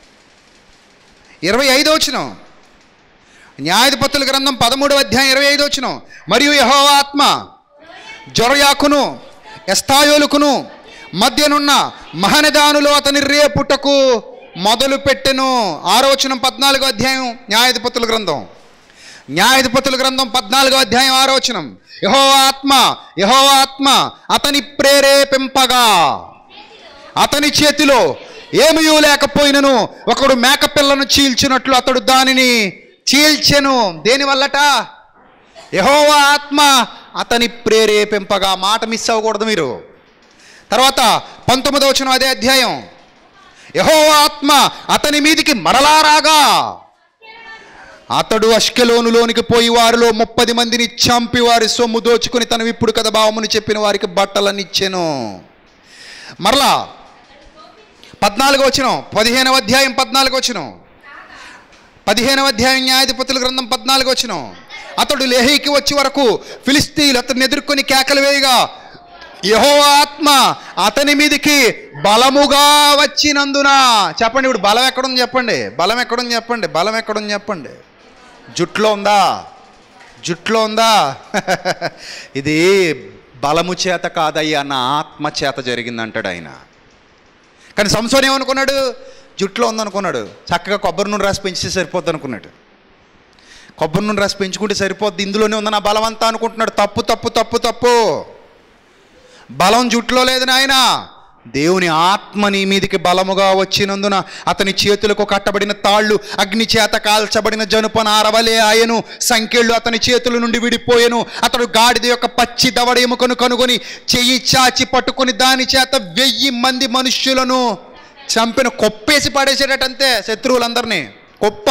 ఇరవై ఐదో వచనం న్యాయాధిపతుల గ్రంథం పదమూడవ అధ్యాయం ఇరవై ఐదో వచనం మరియు యెహోవా ఆత్మ జొరయాకును ఎస్తాయోలుకును మధ్యనున్న మహనదానులో అతని రేపుటకు మొదలు పెట్టెను ఆరోచనం పద్నాలుగో అధ్యాయం న్యాయాధిపతుల గ్రంథం న్యాయాధిపతుల గ్రంథం పద్నాలుగో అధ్యాయం ఆరోచనం యహో ఆత్మ యహో ఆత్మ అతని ప్రేరేపింపగా అతని చేతిలో ఏమీ లేకపోయినను ఒకడు మేకపిల్లను చీల్చినట్లు అతడు దానిని చీల్చెను దేని వల్లట యహోవా ఆత్మ అతని ప్రేరేపింపగా మాట మిస్ అవ్వకూడదు మీరు తర్వాత పంతొమ్మిదవ వచనం అదే అధ్యాయం యహోవా ఆత్మ అతని మీదికి మరలా రాగా అతడు అష్కెలోనులోనికి పోయి వారిలో ముప్పది మందిని చంపి వారి సొమ్ము దోచుకుని తను ఇప్పుడు కదా భావముని చెప్పిన వారికి బట్టలను ఇచ్చెను మరలా పద్నాలుగు వచ్చిన పదిహేనవ అధ్యాయం పద్నాలుగు వచ్చిన పదిహేనవ అధ్యాయం న్యాయాధిపతుల గ్రంథం పద్నాలుగు వచ్చిన అతడు లేహీకి వచ్చే వరకు ఫిలిస్తీన్లు అతన్ని ఎదుర్కొని కేకలు వేయగా యహో ఆత్మ అతని మీదికి బలముగా వచ్చినందున చెప్పండి ఇప్పుడు బలం ఎక్కడుంది చెప్పండి బలం ఎక్కడుంది చెప్పండి బలం ఎక్కడుంది చెప్పండి జుట్లో ఉందా జుట్లో ఉందా ఇది బలము చేత కాదయ్యా నా ఆత్మ చేత జరిగిందంటాడు ఆయన కానీ సంసోన్ ఏమనుకున్నాడు జుట్లో ఉందనుకున్నాడు చక్కగా కొబ్బరి నూనె రాసి పెంచితే సరిపోద్ది అనుకున్నాడు కొబ్బరి నూనె రాసి పెంచుకుంటే సరిపోద్ది ఇందులోనే ఉంది నా బలం అంతా అనుకుంటున్నాడు తప్పు తప్పు తప్పు తప్పు బలం జుట్లో లేదు నాయన దేవుని ఆత్మ నీ మీదికి బలముగా వచ్చినందున అతని చేతులకు కట్టబడిన తాళ్ళు అగ్ని చేత కాల్చబడిన జనుపన ఆరవలే ఆయను సంఖ్యలు అతని చేతుల నుండి విడిపోయెను అతడు గాడిద యొక్క పచ్చి దవడ ఎముకను కనుగొని చెయ్యి చాచి పట్టుకొని దాని చేత వెయ్యి మంది మనుష్యులను చంపిన కొప్పేసి పడేసేటంతే శత్రువులందరినీ కొప్ప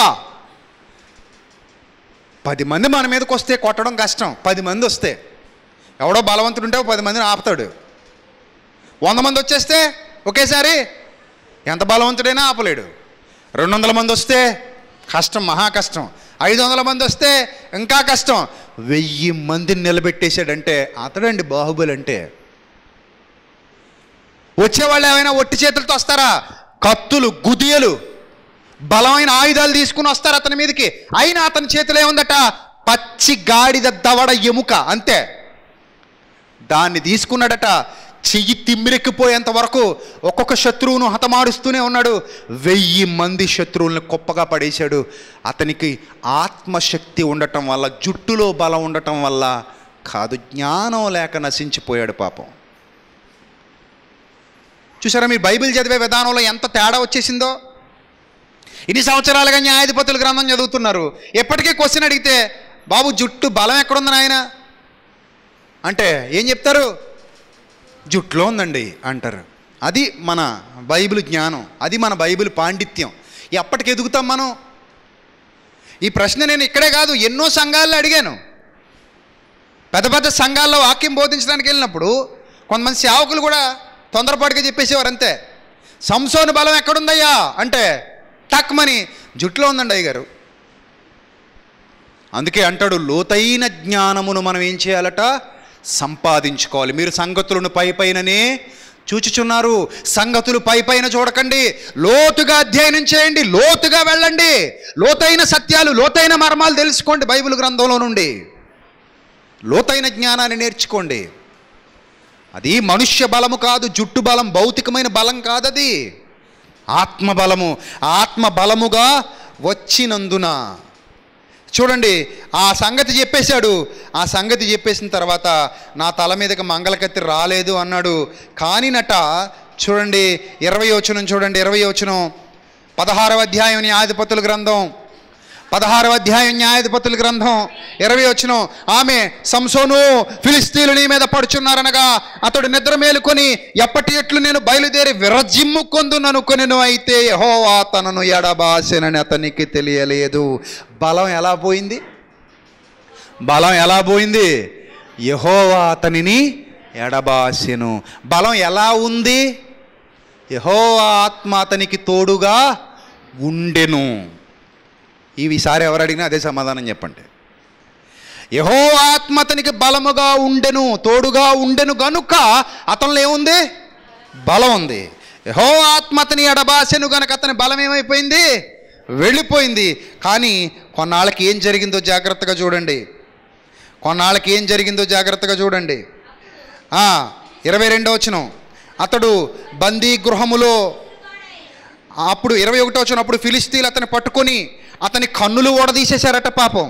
పది మంది మన మీదకి వస్తే కొట్టడం కష్టం పది మంది వస్తే ఎవడో బలవంతుడు ఉంటే ఓ పది మందిని ఆపుతాడు వంద మంది వచ్చేస్తే ఒకేసారి ఎంత బలవంతుడైనా ఆపలేడు రెండు వందల మంది వస్తే కష్టం మహా కష్టం ఐదు వందల మంది వస్తే ఇంకా కష్టం వెయ్యి మందిని నిలబెట్టేశాడంటే అతడండి బాహుబలి అంటే వచ్చేవాళ్ళు ఏమైనా ఒట్టి చేతులతో వస్తారా కత్తులు గుదియలు బలమైన ఆయుధాలు తీసుకుని వస్తారు అతని మీదకి అయినా అతని చేతిలో ఏముందట పచ్చి గాడిద దవడ ఎముక అంతే దాన్ని తీసుకున్నాడట చెయ్యి తిమ్మిరెక్కిపోయేంత వరకు ఒక్కొక్క శత్రువును హతమారుస్తూనే ఉన్నాడు వెయ్యి మంది శత్రువులను కుప్పగా పడేశాడు అతనికి ఆత్మశక్తి ఉండటం వల్ల జుట్టులో బలం ఉండటం వల్ల కాదు జ్ఞానం లేక నశించిపోయాడు పాపం చూసారా మీరు బైబిల్ చదివే విధానంలో ఎంత తేడా వచ్చేసిందో ఇన్ని సంవత్సరాలుగా న్యాయాధిపతుల గ్రంథం చదువుతున్నారు ఎప్పటికీ క్వశ్చన్ అడిగితే బాబు జుట్టు బలం ఎక్కడుంది నాయన అంటే ఏం చెప్తారు జుట్లో ఉందండి అంటారు అది మన బైబిల్ జ్ఞానం అది మన బైబిల్ పాండిత్యం ఎప్పటికి ఎదుగుతాం మనం ఈ ప్రశ్న నేను ఇక్కడే కాదు ఎన్నో సంఘాల్లో అడిగాను పెద్ద పెద్ద సంఘాల్లో వాక్యం బోధించడానికి వెళ్ళినప్పుడు కొంతమంది సేవకులు కూడా తొందరపాటుగా చెప్పేసేవారు అంతే సంసోను బలం ఎక్కడుందయ్యా అంటే టక్మని జుట్లో ఉందండి అయ్య గారు అందుకే అంటాడు లోతైన జ్ఞానమును మనం ఏం చేయాలట సంపాదించుకోవాలి మీరు సంగతులను పై పైననే చూచుచున్నారు సంగతులు పై పైన చూడకండి లోతుగా అధ్యయనం చేయండి లోతుగా వెళ్ళండి లోతైన సత్యాలు లోతైన మర్మాలు తెలుసుకోండి బైబిల్ గ్రంథంలో నుండి లోతైన జ్ఞానాన్ని నేర్చుకోండి అది మనుష్య బలము కాదు జుట్టు బలం భౌతికమైన బలం కాదది ఆత్మ బలము ఆత్మ బలముగా వచ్చినందున చూడండి ఆ సంగతి చెప్పేశాడు ఆ సంగతి చెప్పేసిన తర్వాత నా తల మీదకి మంగళకత్తి రాలేదు అన్నాడు కానినట చూడండి ఇరవై వచనం చూడండి ఇరవై వచనం పదహారవ అధ్యాయం న్యాయాధిపతుల గ్రంథం పదహారవ అధ్యాయం న్యాయాధిపతుల గ్రంథం ఇరవై వచ్చిన ఆమె సంసోను ఫిలిస్తీన్లు నీ మీద పడుచున్నారనగా అతడు నిద్ర మేలుకొని ఎప్పటి ఎట్లు నేను బయలుదేరి విరజిమ్ము కొందుననుకొనెను అయితే యెహోవా తనను ఎడబాసెనని అతనికి తెలియలేదు బలం ఎలా పోయింది బలం ఎలా పోయింది యెహోవా అతనిని ఎడబాసెను బలం ఎలా ఉంది యెహోవా ఆత్మ అతనికి తోడుగా ఉండెను ఈసారి ఎవరు అడిగినా అదే సమాధానం చెప్పండి యహో ఆత్మ అతనికి బలముగా ఉండెను తోడుగా ఉండెను గనుక అతనిలో ఏముంది బలం ఉంది యహో ఆత్మ అతని ఎడబాసెను గనుక అతని బలం ఏమైపోయింది వెళ్ళిపోయింది కానీ కొన్నాళ్ళకి ఏం జరిగిందో జాగ్రత్తగా చూడండి కొన్నాళ్ళకి ఏం జరిగిందో జాగ్రత్తగా చూడండి ఆ, ఇరవై రెండో వచనం అతడు బందీ గృహములో అప్పుడు ఇరవై ఒకటో వచ్చినప్పుడు ఫిలిస్తీన్లు అతన్ని పట్టుకొని అతని కన్నులు ఓడదీసేశారట పాపం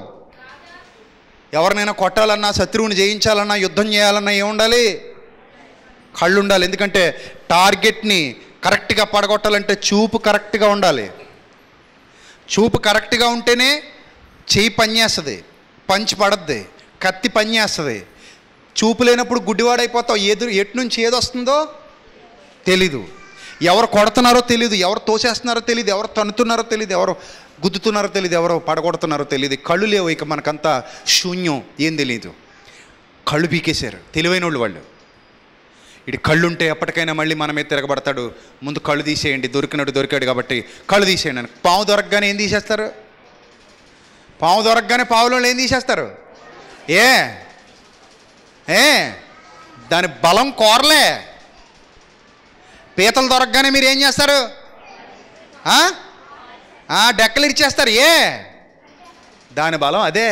ఎవరినైనా కొట్టాలన్నా శత్రువుని జయించాలన్నా యుద్ధం చేయాలన్నా ఏముండాలి కళ్ళు ఉండాలి ఎందుకంటే టార్గెట్ని కరెక్ట్గా పడగొట్టాలంటే చూపు కరెక్ట్గా ఉండాలి చూపు కరెక్ట్గా ఉంటేనే చెయ్యి పనిచేస్తుంది పంచి పడద్ది కత్తి పని చేస్తుంది చూపు లేనప్పుడు గుడ్డివాడైపోతావు ఎదురు ఎటు నుంచి ఏది వస్తుందో తెలీదు ఎవరు కొడుతున్నారో తెలియదు ఎవరు తోసేస్తున్నారో తెలియదు ఎవరు తన్నుతున్నారో తెలియదు ఎవరు గుద్దుతున్నారో తెలియదు ఎవరు పడగొడుతున్నారో తెలియదు కళ్ళు లేవు ఇక మనకంతా శూన్యం ఏం తెలియదు కళ్ళు పీకేశారు తెలివైన వాళ్ళు వాళ్ళు ఇటు కళ్ళు ఉంటే ఎప్పటికైనా మళ్ళీ మన మీద తిరగబడతాడు ముందు కళ్ళు తీసేయండి దొరికినట్టు దొరికాడు కాబట్టి కళ్ళు తీసేయండి అని పాము దొరకగానే ఏం తీసేస్తారు పాము దొరకగానే పావులో ఏం తీసేస్తారు ఏ ఏ దాని బలం కోరలే పీతలు దొరకగానే మీరు ఏం చేస్తారు ఆ? ఆ, డెక్కలు ఇచ్చేస్తారు ఏ దాని బలం అదే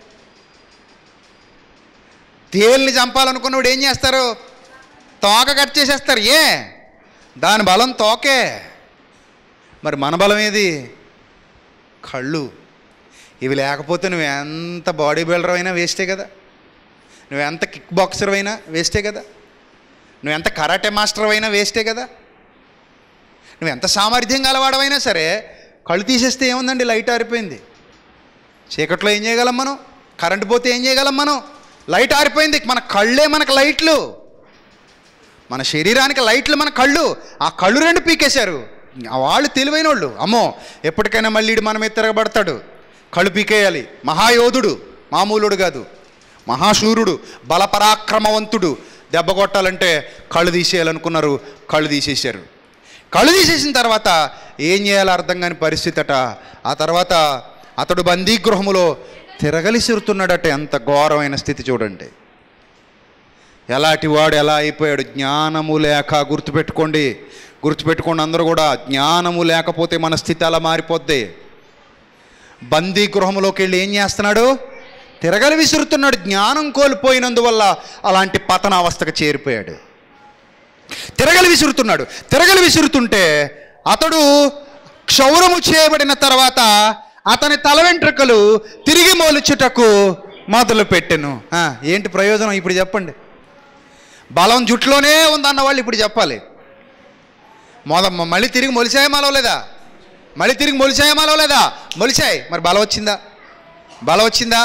తేలిని చంపాలనుకున్నప్పుడు ఏం చేస్తారు తోక కట్ చేసేస్తారు ఏ దాని బలం తోకే మరి మన బలం ఏది కళ్ళు ఇవి లేకపోతే నువ్వు ఎంత బాడీ బిల్డర్ అయినా వేస్టే కదా నువ్వు ఎంత కిక్ బాక్సర్ అయినా వేస్టే కదా నువ్వు ఎంత కరాటే మాస్టర్ అయినా వేస్టే కదా నువ్వు ఎంత సామర్థ్యం గలవాడవైనా సరే కళ్ళు తీసేస్తే ఏముందండి లైట్ ఆరిపోయింది చీకట్లో ఏం చేయగలం మనం కరెంట్ పోతే ఏం చేయగలం మనం లైట్ ఆరిపోయింది మన కళ్ళే మనకు లైట్లు మన శరీరానికి లైట్లు మన కళ్ళు ఆ కళ్ళు రెండు పీకేశారు ఆ వాళ్ళు తెలివైన వాళ్ళు అమ్మో ఎప్పటికైనా మళ్ళీ ఈడు మన మీద తిరగబడతాడు కళ్ళు పీకేయాలి మహాయోధుడు మామూలుడు కాదు మహాశూరుడు బలపరాక్రమవంతుడు దెబ్బ కొట్టాలంటే కళ్ళు తీసేయాలనుకున్నారు కళ్ళు తీసేశారు కళ్ళు తీసేసిన తర్వాత ఏం చేయాలో అర్థం కాని పరిస్థితి అట ఆ తర్వాత అతడు బందీగృహములో తిరగలిసిరుతున్నాడట ఎంత ఘోరమైన స్థితి చూడండి ఎలాంటి వాడు ఎలా అయిపోయాడు జ్ఞానము లేక గుర్తుపెట్టుకోండి గుర్తుపెట్టుకోండి అందరూ కూడా జ్ఞానము లేకపోతే మన స్థితి అలా మారిపోద్ది బందీ గృహంలోకి వెళ్ళి ఏం చేస్తున్నాడు తిరగలి విసురుతున్నాడు జ్ఞానం కోల్పోయినందువల్ల అలాంటి పతనావస్థకు చేరిపోయాడు తిరగలి విసురుతున్నాడు తిరగలి విసురుతుంటే అతడు క్షౌరము చేయబడిన తర్వాత అతని తల వెంట్రుకలు తిరిగి మోలుచుటకు మొదలు పెట్టెను ఆ, ఏంటి ప్రయోజనం ఇప్పుడు చెప్పండి బలం జుట్టులోనే ఉందన్న వాళ్ళు ఇప్పుడు చెప్పాలి మొద మళ్ళీ తిరిగి మొలిసాయా మలవలేదా మళ్ళీ తిరిగి మొలిసాయా మలవలేదా మొలిసాయి మరి బలం వచ్చిందా బలం వచ్చిందా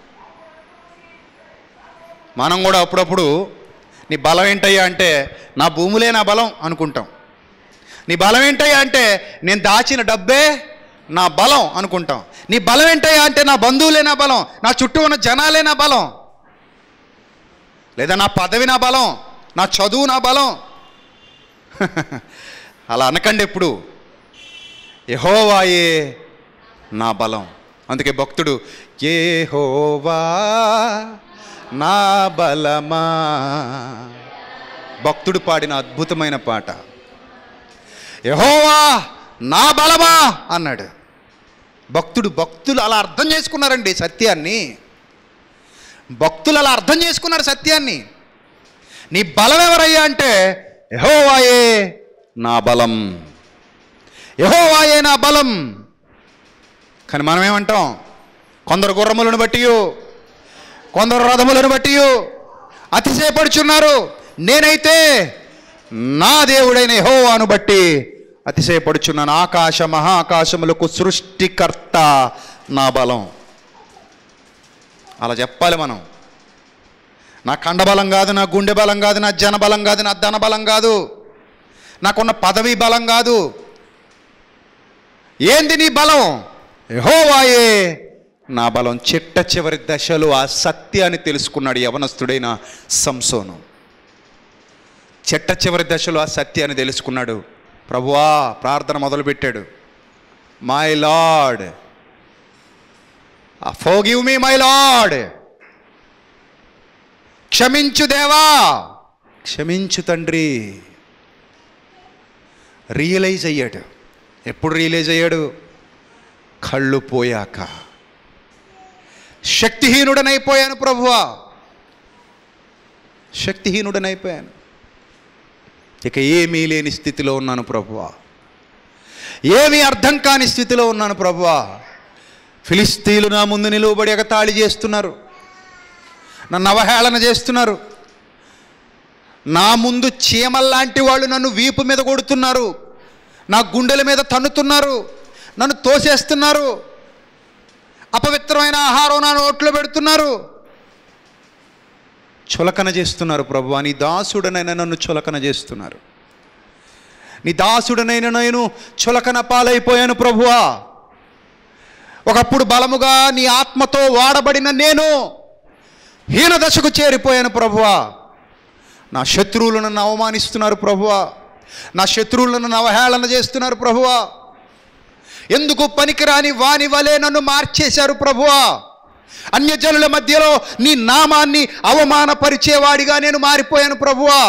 మనం కూడా అప్పుడప్పుడు నీ బలం ఏంటయ్యా అంటే నా భూములే నా బలం అనుకుంటాం నీ బలం ఏంటయ్యా అంటే నేను దాచిన డబ్బే నా బలం అనుకుంటాం నీ బలం ఏంటయ్యా అంటే నా బంధువులే నా బలం నా చుట్టూ ఉన్న జనాలే నా బలం లేదా నా పదవి నా బలం నా చదువు నా బలం అలా అనకండి ఎప్పుడు యహోవాయే నా బలం అందుకే భక్తుడు ఏహోవా నా బలమా భక్తుడు పాడిన అద్భుతమైన పాట యహోవా నా బలమా అన్నాడు భక్తుడు భక్తులు అలా అర్థం చేసుకున్నారండి సత్యాన్ని భక్తులు అలా అర్థం చేసుకున్నారు సత్యాన్ని నీ బలం ఎవరయ్యా అంటే యహోవాయే నా బలం యహోవాయే నా బలం కానీ మనం ఏమంటాం కొందరు గుర్రములను బట్టి కొందరు రథములను బట్టి అతిశయపడుచున్నారు నేనైతే నా దేవుడైన యెహోవాను బట్టి అతిశయపడుచున్నాను ఆకాశ మహాకాశములకు సృష్టికర్త నా బలం అలా చెప్పాలి మనం నా కండబలం కాదు నా గుండె బలం కాదు నా జన బలం కాదు నా ధన బలం కాదు నాకున్న పదవి బలం కాదు ఏంది నీ బలం యెహోవాయే నా బలం చిట్ట చివరి దశలో ఆ సత్యాన్ని తెలుసుకున్నాడు యవనస్తుడైన సంసోను చిట్ట చివరి దశలో ఆ సత్యాన్ని తెలుసుకున్నాడు ప్రభువా ప్రార్థన మొదలుపెట్టాడు my Lord forgive me my Lord క్షమించు దేవా క్షమించు తండ్రి రియలైజ్ అయ్యాడు ఎప్పుడు రియలైజ్ అయ్యాడు కళ్ళు పోయాక శక్తిహీనుడనైపోయాను ప్రభువా శక్తిహీనుడనైపోయాను ఇక ఏమీ లేని స్థితిలో ఉన్నాను ప్రభువా ఏమీ అర్థం కాని స్థితిలో ఉన్నాను ప్రభువా ఫిలిస్తీన్లు నా ముందు నిలువబడి ఎగతాళి చేస్తున్నారు నన్ను అవహేళన చేస్తున్నారు నా ముందు చీమల్లాంటి వాళ్ళు నన్ను వీపు మీద కొడుతున్నారు నా గుండెల మీద తన్నుతున్నారు నన్ను తోసేస్తున్నారు అపవిత్రమైన ఆహారం నా నోట్లో పెడుతున్నారు చులకన చేస్తున్నారు ప్రభువా నీ దాసుడనైనా నన్ను చులకన చేస్తున్నారు నీ దాసుడనైన నేను చులకన పాలైపోయాను ప్రభువా ఒకప్పుడు బలముగా నీ ఆత్మతో వాడబడిన నేను హీన దశకు చేరిపోయాను ప్రభువా నా శత్రువులు నన్ను అవమానిస్తున్నారు ప్రభువా నా శత్రువులు నన్ను అవహేళన చేస్తున్నారు ప్రభువా ఎందుకు పనికిరాని వాని వలె నన్ను మార్చేశారు ప్రభువా అన్యజనుల మధ్యలో నీ నామాన్ని అవమానపరిచేవాడిగా నేను మారిపోయాను ప్రభువా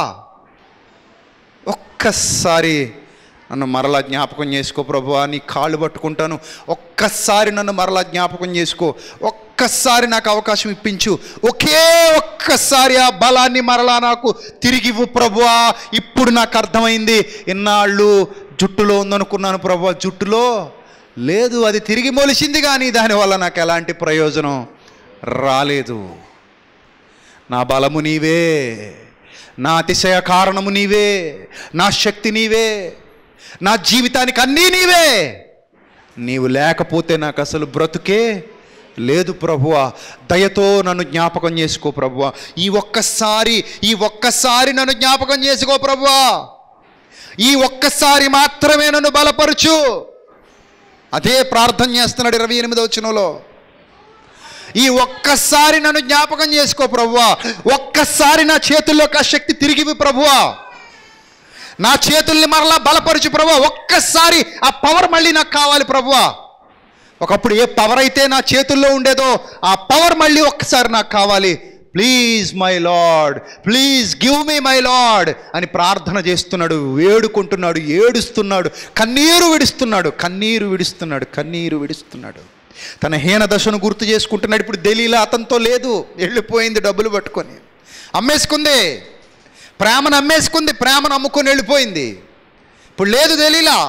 ఒక్కసారి నన్ను మరలా జ్ఞాపకం చేసుకో ప్రభువా నీ కాళ్ళు పట్టుకుంటాను ఒక్కసారి నన్ను మరలా జ్ఞాపకం చేసుకో ఒక్కసారి నాకు అవకాశం ఇప్పించు ఒకే ఒక్కసారి ఆ బలాన్ని మరలా నాకు తిరిగి ఇవ్వు ప్రభువా ఇప్పుడు నాకు అర్థమైంది ఇన్నాళ్ళు జుట్టులో ఉందనుకున్నాను ప్రభువా జుట్టులో లేదు అది తిరిగి మొలిసింది కానీ దానివల్ల నాకు ఎలాంటి ప్రయోజనం రాలేదు నా బలము నీవే నా అతిశయ కారణము నీవే నా శక్తి నీవే నా జీవితానికి అన్నీ నీవే నీవు లేకపోతే నాకు అసలు బ్రతుకే లేదు ప్రభువా దయతో నన్ను జ్ఞాపకం చేసుకో ప్రభువా ఈ ఒక్కసారి ఈ ఒక్కసారి నన్ను జ్ఞాపకం చేసుకో ప్రభువా ఈ ఒక్కసారి మాత్రమే నన్ను బలపరచు అదే ప్రార్థన చేస్తున్నాడు ఇరవై ఎనిమిదో వచనంలో ఈ ఒక్కసారి నన్ను జ్ఞాపకం చేసుకో ప్రభువా ఒక్కసారి నా చేతుల్లోకి ఆ శక్తి తిరిగివి ప్రభువా నా చేతుల్ని మరలా బలపరచు ప్రభువా ఒక్కసారి ఆ పవర్ మళ్ళీ నాకు కావాలి ప్రభువా ఒకప్పుడు ఏ పవర్ అయితే నా చేతుల్లో ఉండేదో ఆ పవర్ మళ్ళీ ఒక్కసారి నాకు కావాలి please my Lord please give me my Lord అని ప్రార్థన చేస్తున్నాడు వేడుకుంటున్నాడు ఏడుస్తున్నాడు కన్నీరు విడుస్తున్నాడు కన్నీరు విడుస్తున్నాడు కన్నీరు విడుస్తున్నాడు తన హీన దశను గుర్తు చేసుకుంటున్నాడు ఇప్పుడు ఢిల్లీలో అతనితో లేదు వెళ్ళిపోయింది డబ్బులు పట్టుకొని అమ్మేసుకుంది ప్రేమను అమ్మేసుకుంది ప్రేమను అమ్ముకొని వెళ్ళిపోయింది ఇప్పుడు లేదు ఢిల్లీలా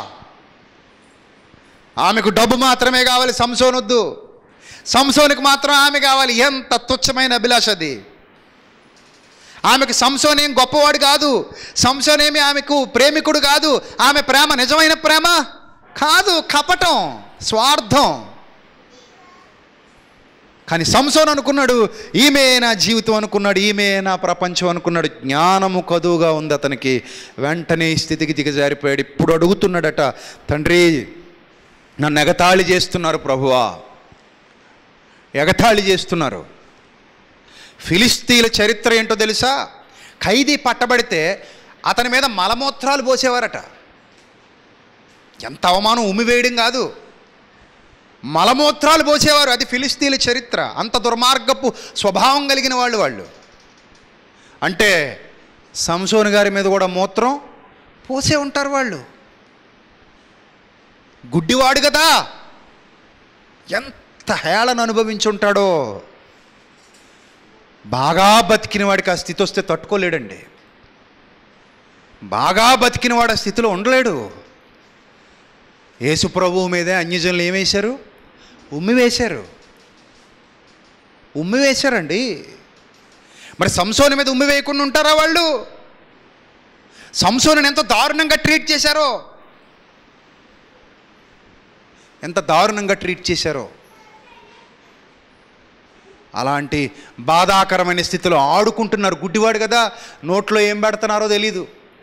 ఆమెకు డబ్బు మాత్రమే కావాలి సంసోనొద్దు సంసోనికి మాత్రం ఆమె కావాలి ఎంత తుచ్చమైన అభిలాష అది ఆమెకు సంసోన్ ఏం గొప్పవాడు కాదు సంసోన్ ఏమి ఆమెకు ప్రేమికుడు కాదు ఆమె ప్రేమ నిజమైన ప్రేమ కాదు కపటం స్వార్థం కానీ సంసోన్ అనుకున్నాడు ఈమె నా జీవితం అనుకున్నాడు ఈమె నా ప్రపంచం అనుకున్నాడు జ్ఞానము కదువుగా ఉంది అతనికి వెంటనే ఈ స్థితికి దిగజారిపోయాడు ఇప్పుడు అడుగుతున్నాడట తండ్రి నన్ను ఎగతాళి చేస్తున్నారు ప్రభువా ఎగతాళి చేస్తున్నారు ఫిలిస్తీన్ల చరిత్ర ఏంటో తెలుసా ఖైదీ పట్టబడితే అతని మీద మలమూత్రాలు పోసేవారట ఎంత అవమానం ఉమ్మివేయడం కాదు మలమూత్రాలు పోసేవారు అది ఫిలిస్తీన్ల చరిత్ర అంత దుర్మార్గపు స్వభావం కలిగిన వాళ్ళు వాళ్ళు అంటే సంసోన్ గారి మీద కూడా మూత్రం పోసే ఉంటారు వాళ్ళు గుడ్డివాడు కదా ఎంత హేళన అనుభవించుంటాడో బాగా బతికిన వాడికి ఆ స్థితి వస్తే తట్టుకోలేడండి బాగా బతికిన వాడు ఆ స్థితిలో ఉండలేడు యేసు ప్రభువు మీదే అన్యజనులు ఏమేశారు ఉమ్మి వేశారు ఉమ్మి వేశారండి మరి సంసోని మీద ఉమ్మి వేయకుండా ఉంటారా వాళ్ళు సంసోని ఎంత దారుణంగా ట్రీట్ చేశారో ఎంత దారుణంగా ట్రీట్ చేశారో అలాంటి బాధాకరమైన స్థితిలో ఆడుకుంటున్నారు గుడ్డివాడు కదా నోట్లో ఏం పెడుతున్నారో తెలీదు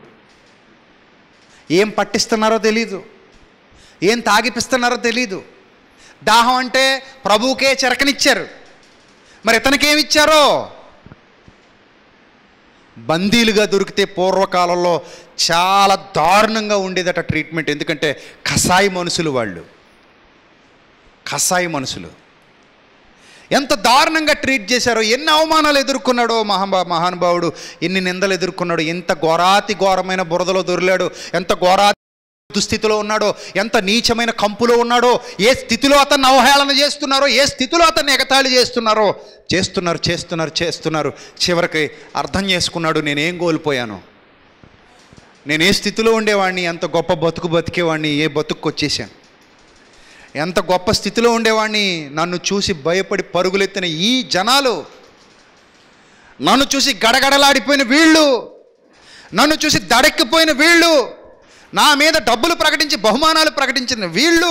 ఏం పట్టిస్తున్నారో తెలీదు ఏం తాగిపిస్తున్నారో తెలీదు దాహం అంటే ప్రభువుకే చెరకనిచ్చారు మరి ఇతనికి ఏమి ఇచ్చారో బందీలుగా దొరికితే పూర్వకాలంలో చాలా దారుణంగా ఉండేదట ట్రీట్మెంట్ ఎందుకంటే కసాయి మనుషులు వాళ్ళు కసాయి మనుషులు ఎంత దారుణంగా ట్రీట్ చేశారో ఎన్ని అవమానాలు ఎదుర్కొన్నాడో మహాబా మహానుభావుడు ఎన్ని నిందలు ఎదుర్కొన్నాడు ఎంత ఘోరాతి ఘోరమైన బురదలో దొరిలాడు ఎంత ఘోరాతి దుస్థితిలో ఉన్నాడో ఎంత నీచమైన కంపులో ఉన్నాడో ఏ స్థితిలో అతన్ని అవహేళన చేస్తున్నారో ఏ స్థితిలో అతన్ని ఎగతాళి చేస్తున్నారో చేస్తున్నారు చేస్తున్నారు చేస్తున్నారు చివరికి అర్థం చేసుకున్నాడు నేనేం కోల్పోయాను నేను ఏ స్థితిలో ఉండేవాడిని ఎంత గొప్ప బతుకు బతికేవాడిని ఏ బతుకు వచ్చేసాను ఎంత గొప్ప స్థితిలో ఉండేవాడిని నన్ను చూసి భయపడి పరుగులెత్తిన ఈ జనాలు నన్ను చూసి గడగడలాడిపోయిన వీళ్ళు నన్ను చూసి దడెక్కిపోయిన వీళ్ళు నా మీద డబ్బులు ప్రకటించి బహుమానాలు ప్రకటించిన వీళ్ళు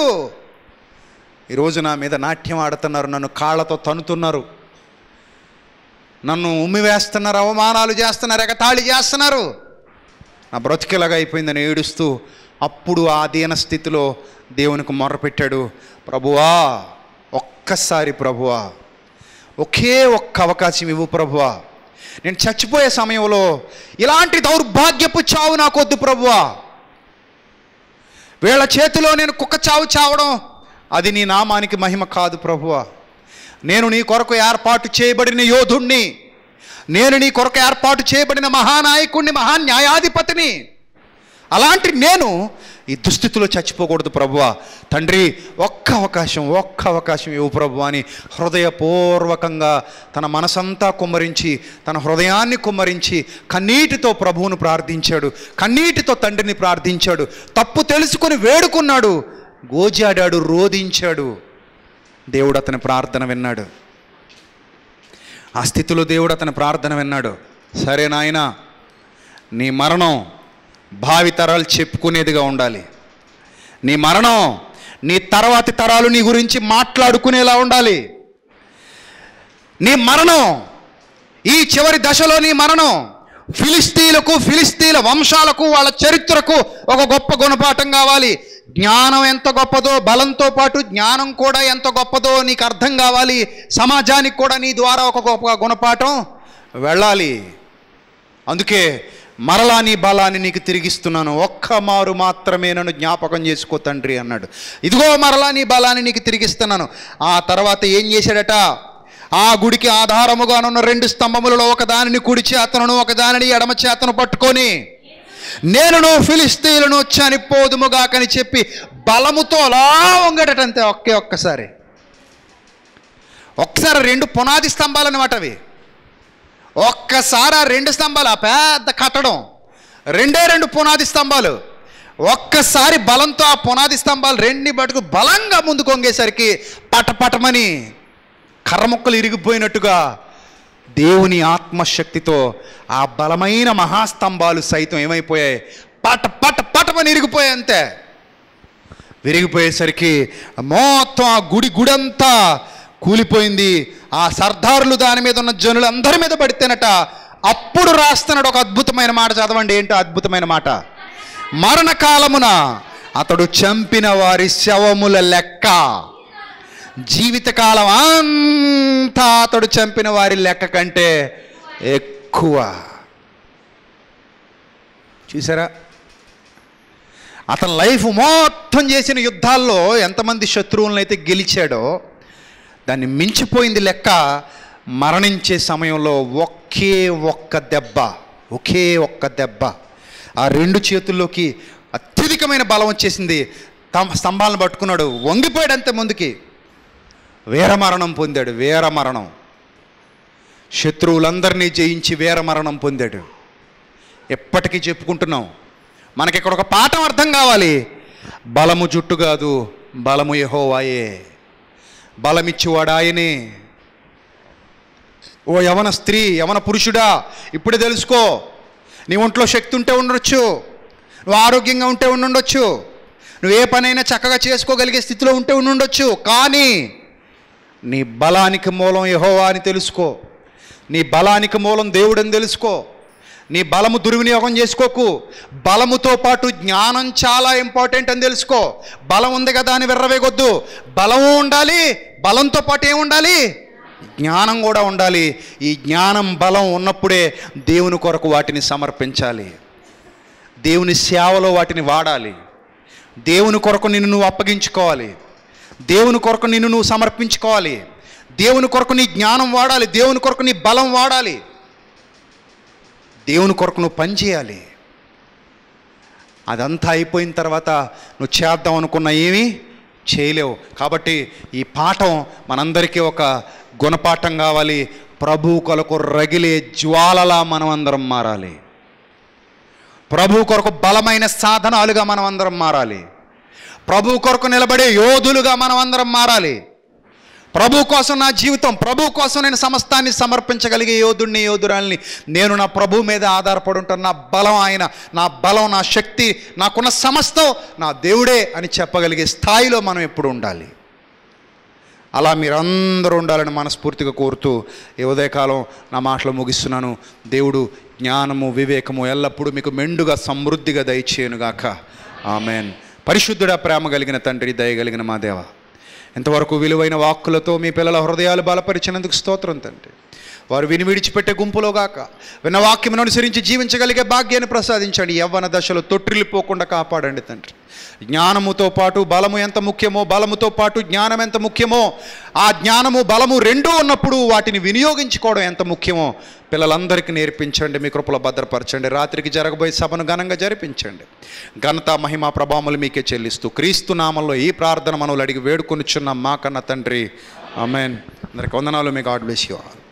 ఈరోజు నా మీద నాట్యం ఆడుతున్నారు నన్ను కాళ్ళతో తన్నుతున్నారు నన్ను ఉమ్మివేస్తున్నారు అవమానాలు చేస్తున్నారు ఎగతాళి చేస్తున్నారు నా బ్రతికిలాగా అయిపోయిందని ఏడుస్తూ అప్పుడు ఆ దీన స్థితిలో దేవునికి మొర్రపెట్టాడు ప్రభువా ఒక్కసారి ప్రభువా ఒకే ఒక్క అవకాశం ఇవ్వు ప్రభువా నేను చచ్చిపోయే సమయంలో ఇలాంటి దౌర్భాగ్యపు చావు నాకొద్దు ప్రభువా వీళ్ళ చేతిలో నేను కుక్క చావు చావడం అది నీ నామానికి మహిమ కాదు ప్రభువా నేను నీ కొరకు ఏర్పాటు చేయబడిన యోధుణ్ణి నేను నీ కొరకు ఏర్పాటు చేయబడిన మహానాయకుణ్ణి మహాన్యాయాధిపతిని అలాంటి నేను ఈ దుస్థితిలో చచ్చిపోకూడదు ప్రభువా తండ్రి ఒక్క అవకాశం ఒక్క అవకాశం ఇవ్వు ప్రభు అని హృదయపూర్వకంగా తన మనసంతా కుమ్మరించి తన హృదయాన్ని కుమ్మరించి కన్నీటితో ప్రభువును ప్రార్థించాడు కన్నీటితో తండ్రిని ప్రార్థించాడు తప్పు తెలుసుకొని వేడుకున్నాడు గోజాడాడు రోధించాడు దేవుడు అతని ప్రార్థన విన్నాడు ఆ స్థితిలో దేవుడు అతని ప్రార్థన విన్నాడు సరే నాయన నీ మరణం భావితరాలు చెప్పుకునేదిగా ఉండాలి నీ మరణం నీ తర్వాతి తరాలు నీ గురించి మాట్లాడుకునేలా ఉండాలి నీ మరణం ఈ చివరి దశలో నీ మరణం ఫిలిస్తీన్లకు ఫిలిస్తీన్ల వంశాలకు వాళ్ళ చరిత్రకు ఒక గొప్ప గుణపాఠం కావాలి జ్ఞానం ఎంత గొప్పదో బలంతో పాటు జ్ఞానం కూడా ఎంత గొప్పదో నీకు అర్థం కావాలి సమాజానికి కూడా నీ ద్వారా ఒక గొప్ప గుణపాఠం వెళ్ళాలి అందుకే మరలా నీ బలాన్ని నీకు తిరిగిస్తున్నాను ఒక్క మారు మాత్రమే నన్ను జ్ఞాపకం చేసుకో తండ్రి అన్నాడు ఇదిగో మరలా నీ బలాన్ని నీకు తిరిగిస్తున్నాను ఆ తర్వాత ఏం చేశాడట ఆ గుడికి ఆధారముగానున్న రెండు స్తంభములలో ఒక దానిని కుడి చేతను ఒక దానిని ఎడమ చేతను పట్టుకొని నేనును ఫిలిస్తీన్లను చనిపోదుముగాకని చెప్పి బలముతో అలా వంగడటంతే ఒకే ఒక్కసారి ఒక్కసారి రెండు పునాది స్తంభాలు అనమాట అవి ఒక్కసారి ఆ రెండు స్తంభాలు ఆ పెద్ద కట్టడం రెండే రెండు పునాది స్తంభాలు ఒక్కసారి బలంతో ఆ పునాది స్తంభాలు రెండిని పట్టుకు బలంగా ముందుకు వంగేసరికి పటపటమని కర్ర ముక్కలు ఇరిగిపోయినట్టుగా దేవుని ఆత్మశక్తితో ఆ బలమైన మహాస్తంభాలు సైతం ఏమైపోయాయి పట పట పటమని ఇరిగిపోయాయి అంతే విరిగిపోయేసరికి మొత్తం ఆ గుడి గుడంతా కూలిపోయింది ఆ సర్దారులు దాని మీద ఉన్న జనులు అందరి మీద పడితేనట అప్పుడు రాస్తున్నాడు ఒక అద్భుతమైన మాట చదవండి ఏంటో అద్భుతమైన మాట మరణకాలమున అతడు చంపిన వారి శవముల లెక్క జీవితకాలం అంతా అతడు చంపిన వారి లెక్క కంటే ఎక్కువ చూసారా అతని లైఫ్ మొత్తం చేసిన యుద్ధాల్లో ఎంతమంది శత్రువులను అయితే గెలిచాడో దాన్ని మించిపోయింది లెక్క మరణించే సమయంలో ఒకే ఒక్క దెబ్బ ఒకే ఒక్క దెబ్బ ఆ రెండు చేతుల్లోకి అత్యధికమైన బలం వచ్చేసింది తమ స్తంభాలను పట్టుకున్నాడు వంగిపోయాడు అంతే ముందుకి వీరమరణం పొందాడు వీరమరణం శత్రువులందరినీ జయించి వీరమరణం పొందాడు ఎప్పటికీ చెప్పుకుంటున్నాం మనకి ఇక్కడ ఒక పాఠం అర్థం కావాలి బలము జుట్టు కాదు బలము యెహోవాయే బలమిచ్చేవాడు ఆయనే ఓ యవన స్త్రీ యవన పురుషుడా ఇప్పుడే తెలుసుకో నీ ఒంట్లో శక్తి ఉంటే ఉండొచ్చు నువ్వు ఆరోగ్యంగా ఉంటే ఉండుండొచ్చు నువ్వు ఏ పనైనా చక్కగా చేసుకోగలిగే స్థితిలో ఉంటే ఉండుండొచ్చు కానీ నీ బలానికి మూలం యెహోవా అని తెలుసుకో నీ బలానికి మూలం దేవుడని తెలుసుకో నీ బలము దుర్వినియోగం చేసుకోకు బలముతో పాటు జ్ఞానం చాలా ఇంపార్టెంట్ అని తెలుసుకో బలం ఉంది కదా అని విర్రవేగొద్దు బలము ఉండాలి బలంతో పాటు ఏముండాలి జ్ఞానం కూడా ఉండాలి ఈ జ్ఞానం బలం ఉన్నప్పుడే దేవుని కొరకు వాటిని సమర్పించాలి దేవుని సేవలో వాటిని వాడాలి దేవుని కొరకు నిన్ను నువ్వు అప్పగించుకోవాలి దేవుని కొరకు నిన్ను నువ్వు సమర్పించుకోవాలి దేవుని కొరకు నీ జ్ఞానం వాడాలి దేవుని కొరకు నీ బలం వాడాలి దేవుని కొరకు నువ్వు పని చేయాలి అదంతా అయిపోయిన తర్వాత నువ్వు చేద్దాం అనుకున్న ఏమీ చేయలేవు కాబట్టి ఈ పాఠం మనందరికీ ఒక గుణపాఠం కావాలి ప్రభు కొరకు రగిలే జ్వాలలా మనం అందరం మారాలి ప్రభు కొరకు బలమైన సాధనాలుగా మనం అందరం మారాలి ప్రభు కొరకు నిలబడే యోధులుగా మనం అందరం మారాలి ప్రభు కోసం నా జీవితం ప్రభు కోసం నేను సమస్తాన్ని సమర్పించగలిగే యోధుడిని యోధురాల్ని నేను నా ప్రభు మీద ఆధారపడి ఉంటాను నా బలం ఆయన నా బలం నా శక్తి నాకున్న సమస్తం నా దేవుడే అని చెప్పగలిగే స్థాయిలో మనం ఎప్పుడు ఉండాలి అలా మీరందరూ ఉండాలని మనస్ఫూర్తిగా కోరుతూ ఈ ఉదయకాలం నా మాటలు ముగిస్తున్నాను దేవుడు జ్ఞానము వివేకము ఎల్లప్పుడూ మీకు మెండుగా సమృద్ధిగా దయచేయనుగాక ఆమెన్ పరిశుద్ధుడా ప్రేమ కలిగిన తండ్రి దయగలిగిన మా దేవ ఇంతవరకు విలువైన వాక్కులతో మీ పిల్లల హృదయాలు బలపరిచినందుకు స్తోత్రం తండ్రి వారు విని విడిచిపెట్టే గుంపులో గాక విన్న వాక్యమును అనుసరించి జీవించగలిగే భాగ్యాన్ని ప్రసాదించండి యవ్వన దశలో తొట్టిల్లిపోకుండా కాపాడండి తండ్రి జ్ఞానముతో పాటు బలము ఎంత ముఖ్యమో బలముతో పాటు జ్ఞానం ఎంత ముఖ్యమో ఆ జ్ఞానము బలము రెండూ ఉన్నప్పుడు వాటిని వినియోగించుకోవడం ఎంత ముఖ్యమో పిల్లలందరికీ నేర్పించండి మీ కృపలో భద్రపరచండి రాత్రికి జరగబోయే సభను ఘనంగా జరిపించండి ఘనత మహిమ ప్రభావములు మీకే చెల్లిస్తూ క్రీస్తు నామంలో ఈ ప్రార్థన మనవులు అడిగి వేడుకొనిచున్న మా కన్న తండ్రి ఆమెన్ అందరికి వందనాలు మీ గాడ్ బ్లెస్ యూ ఆల్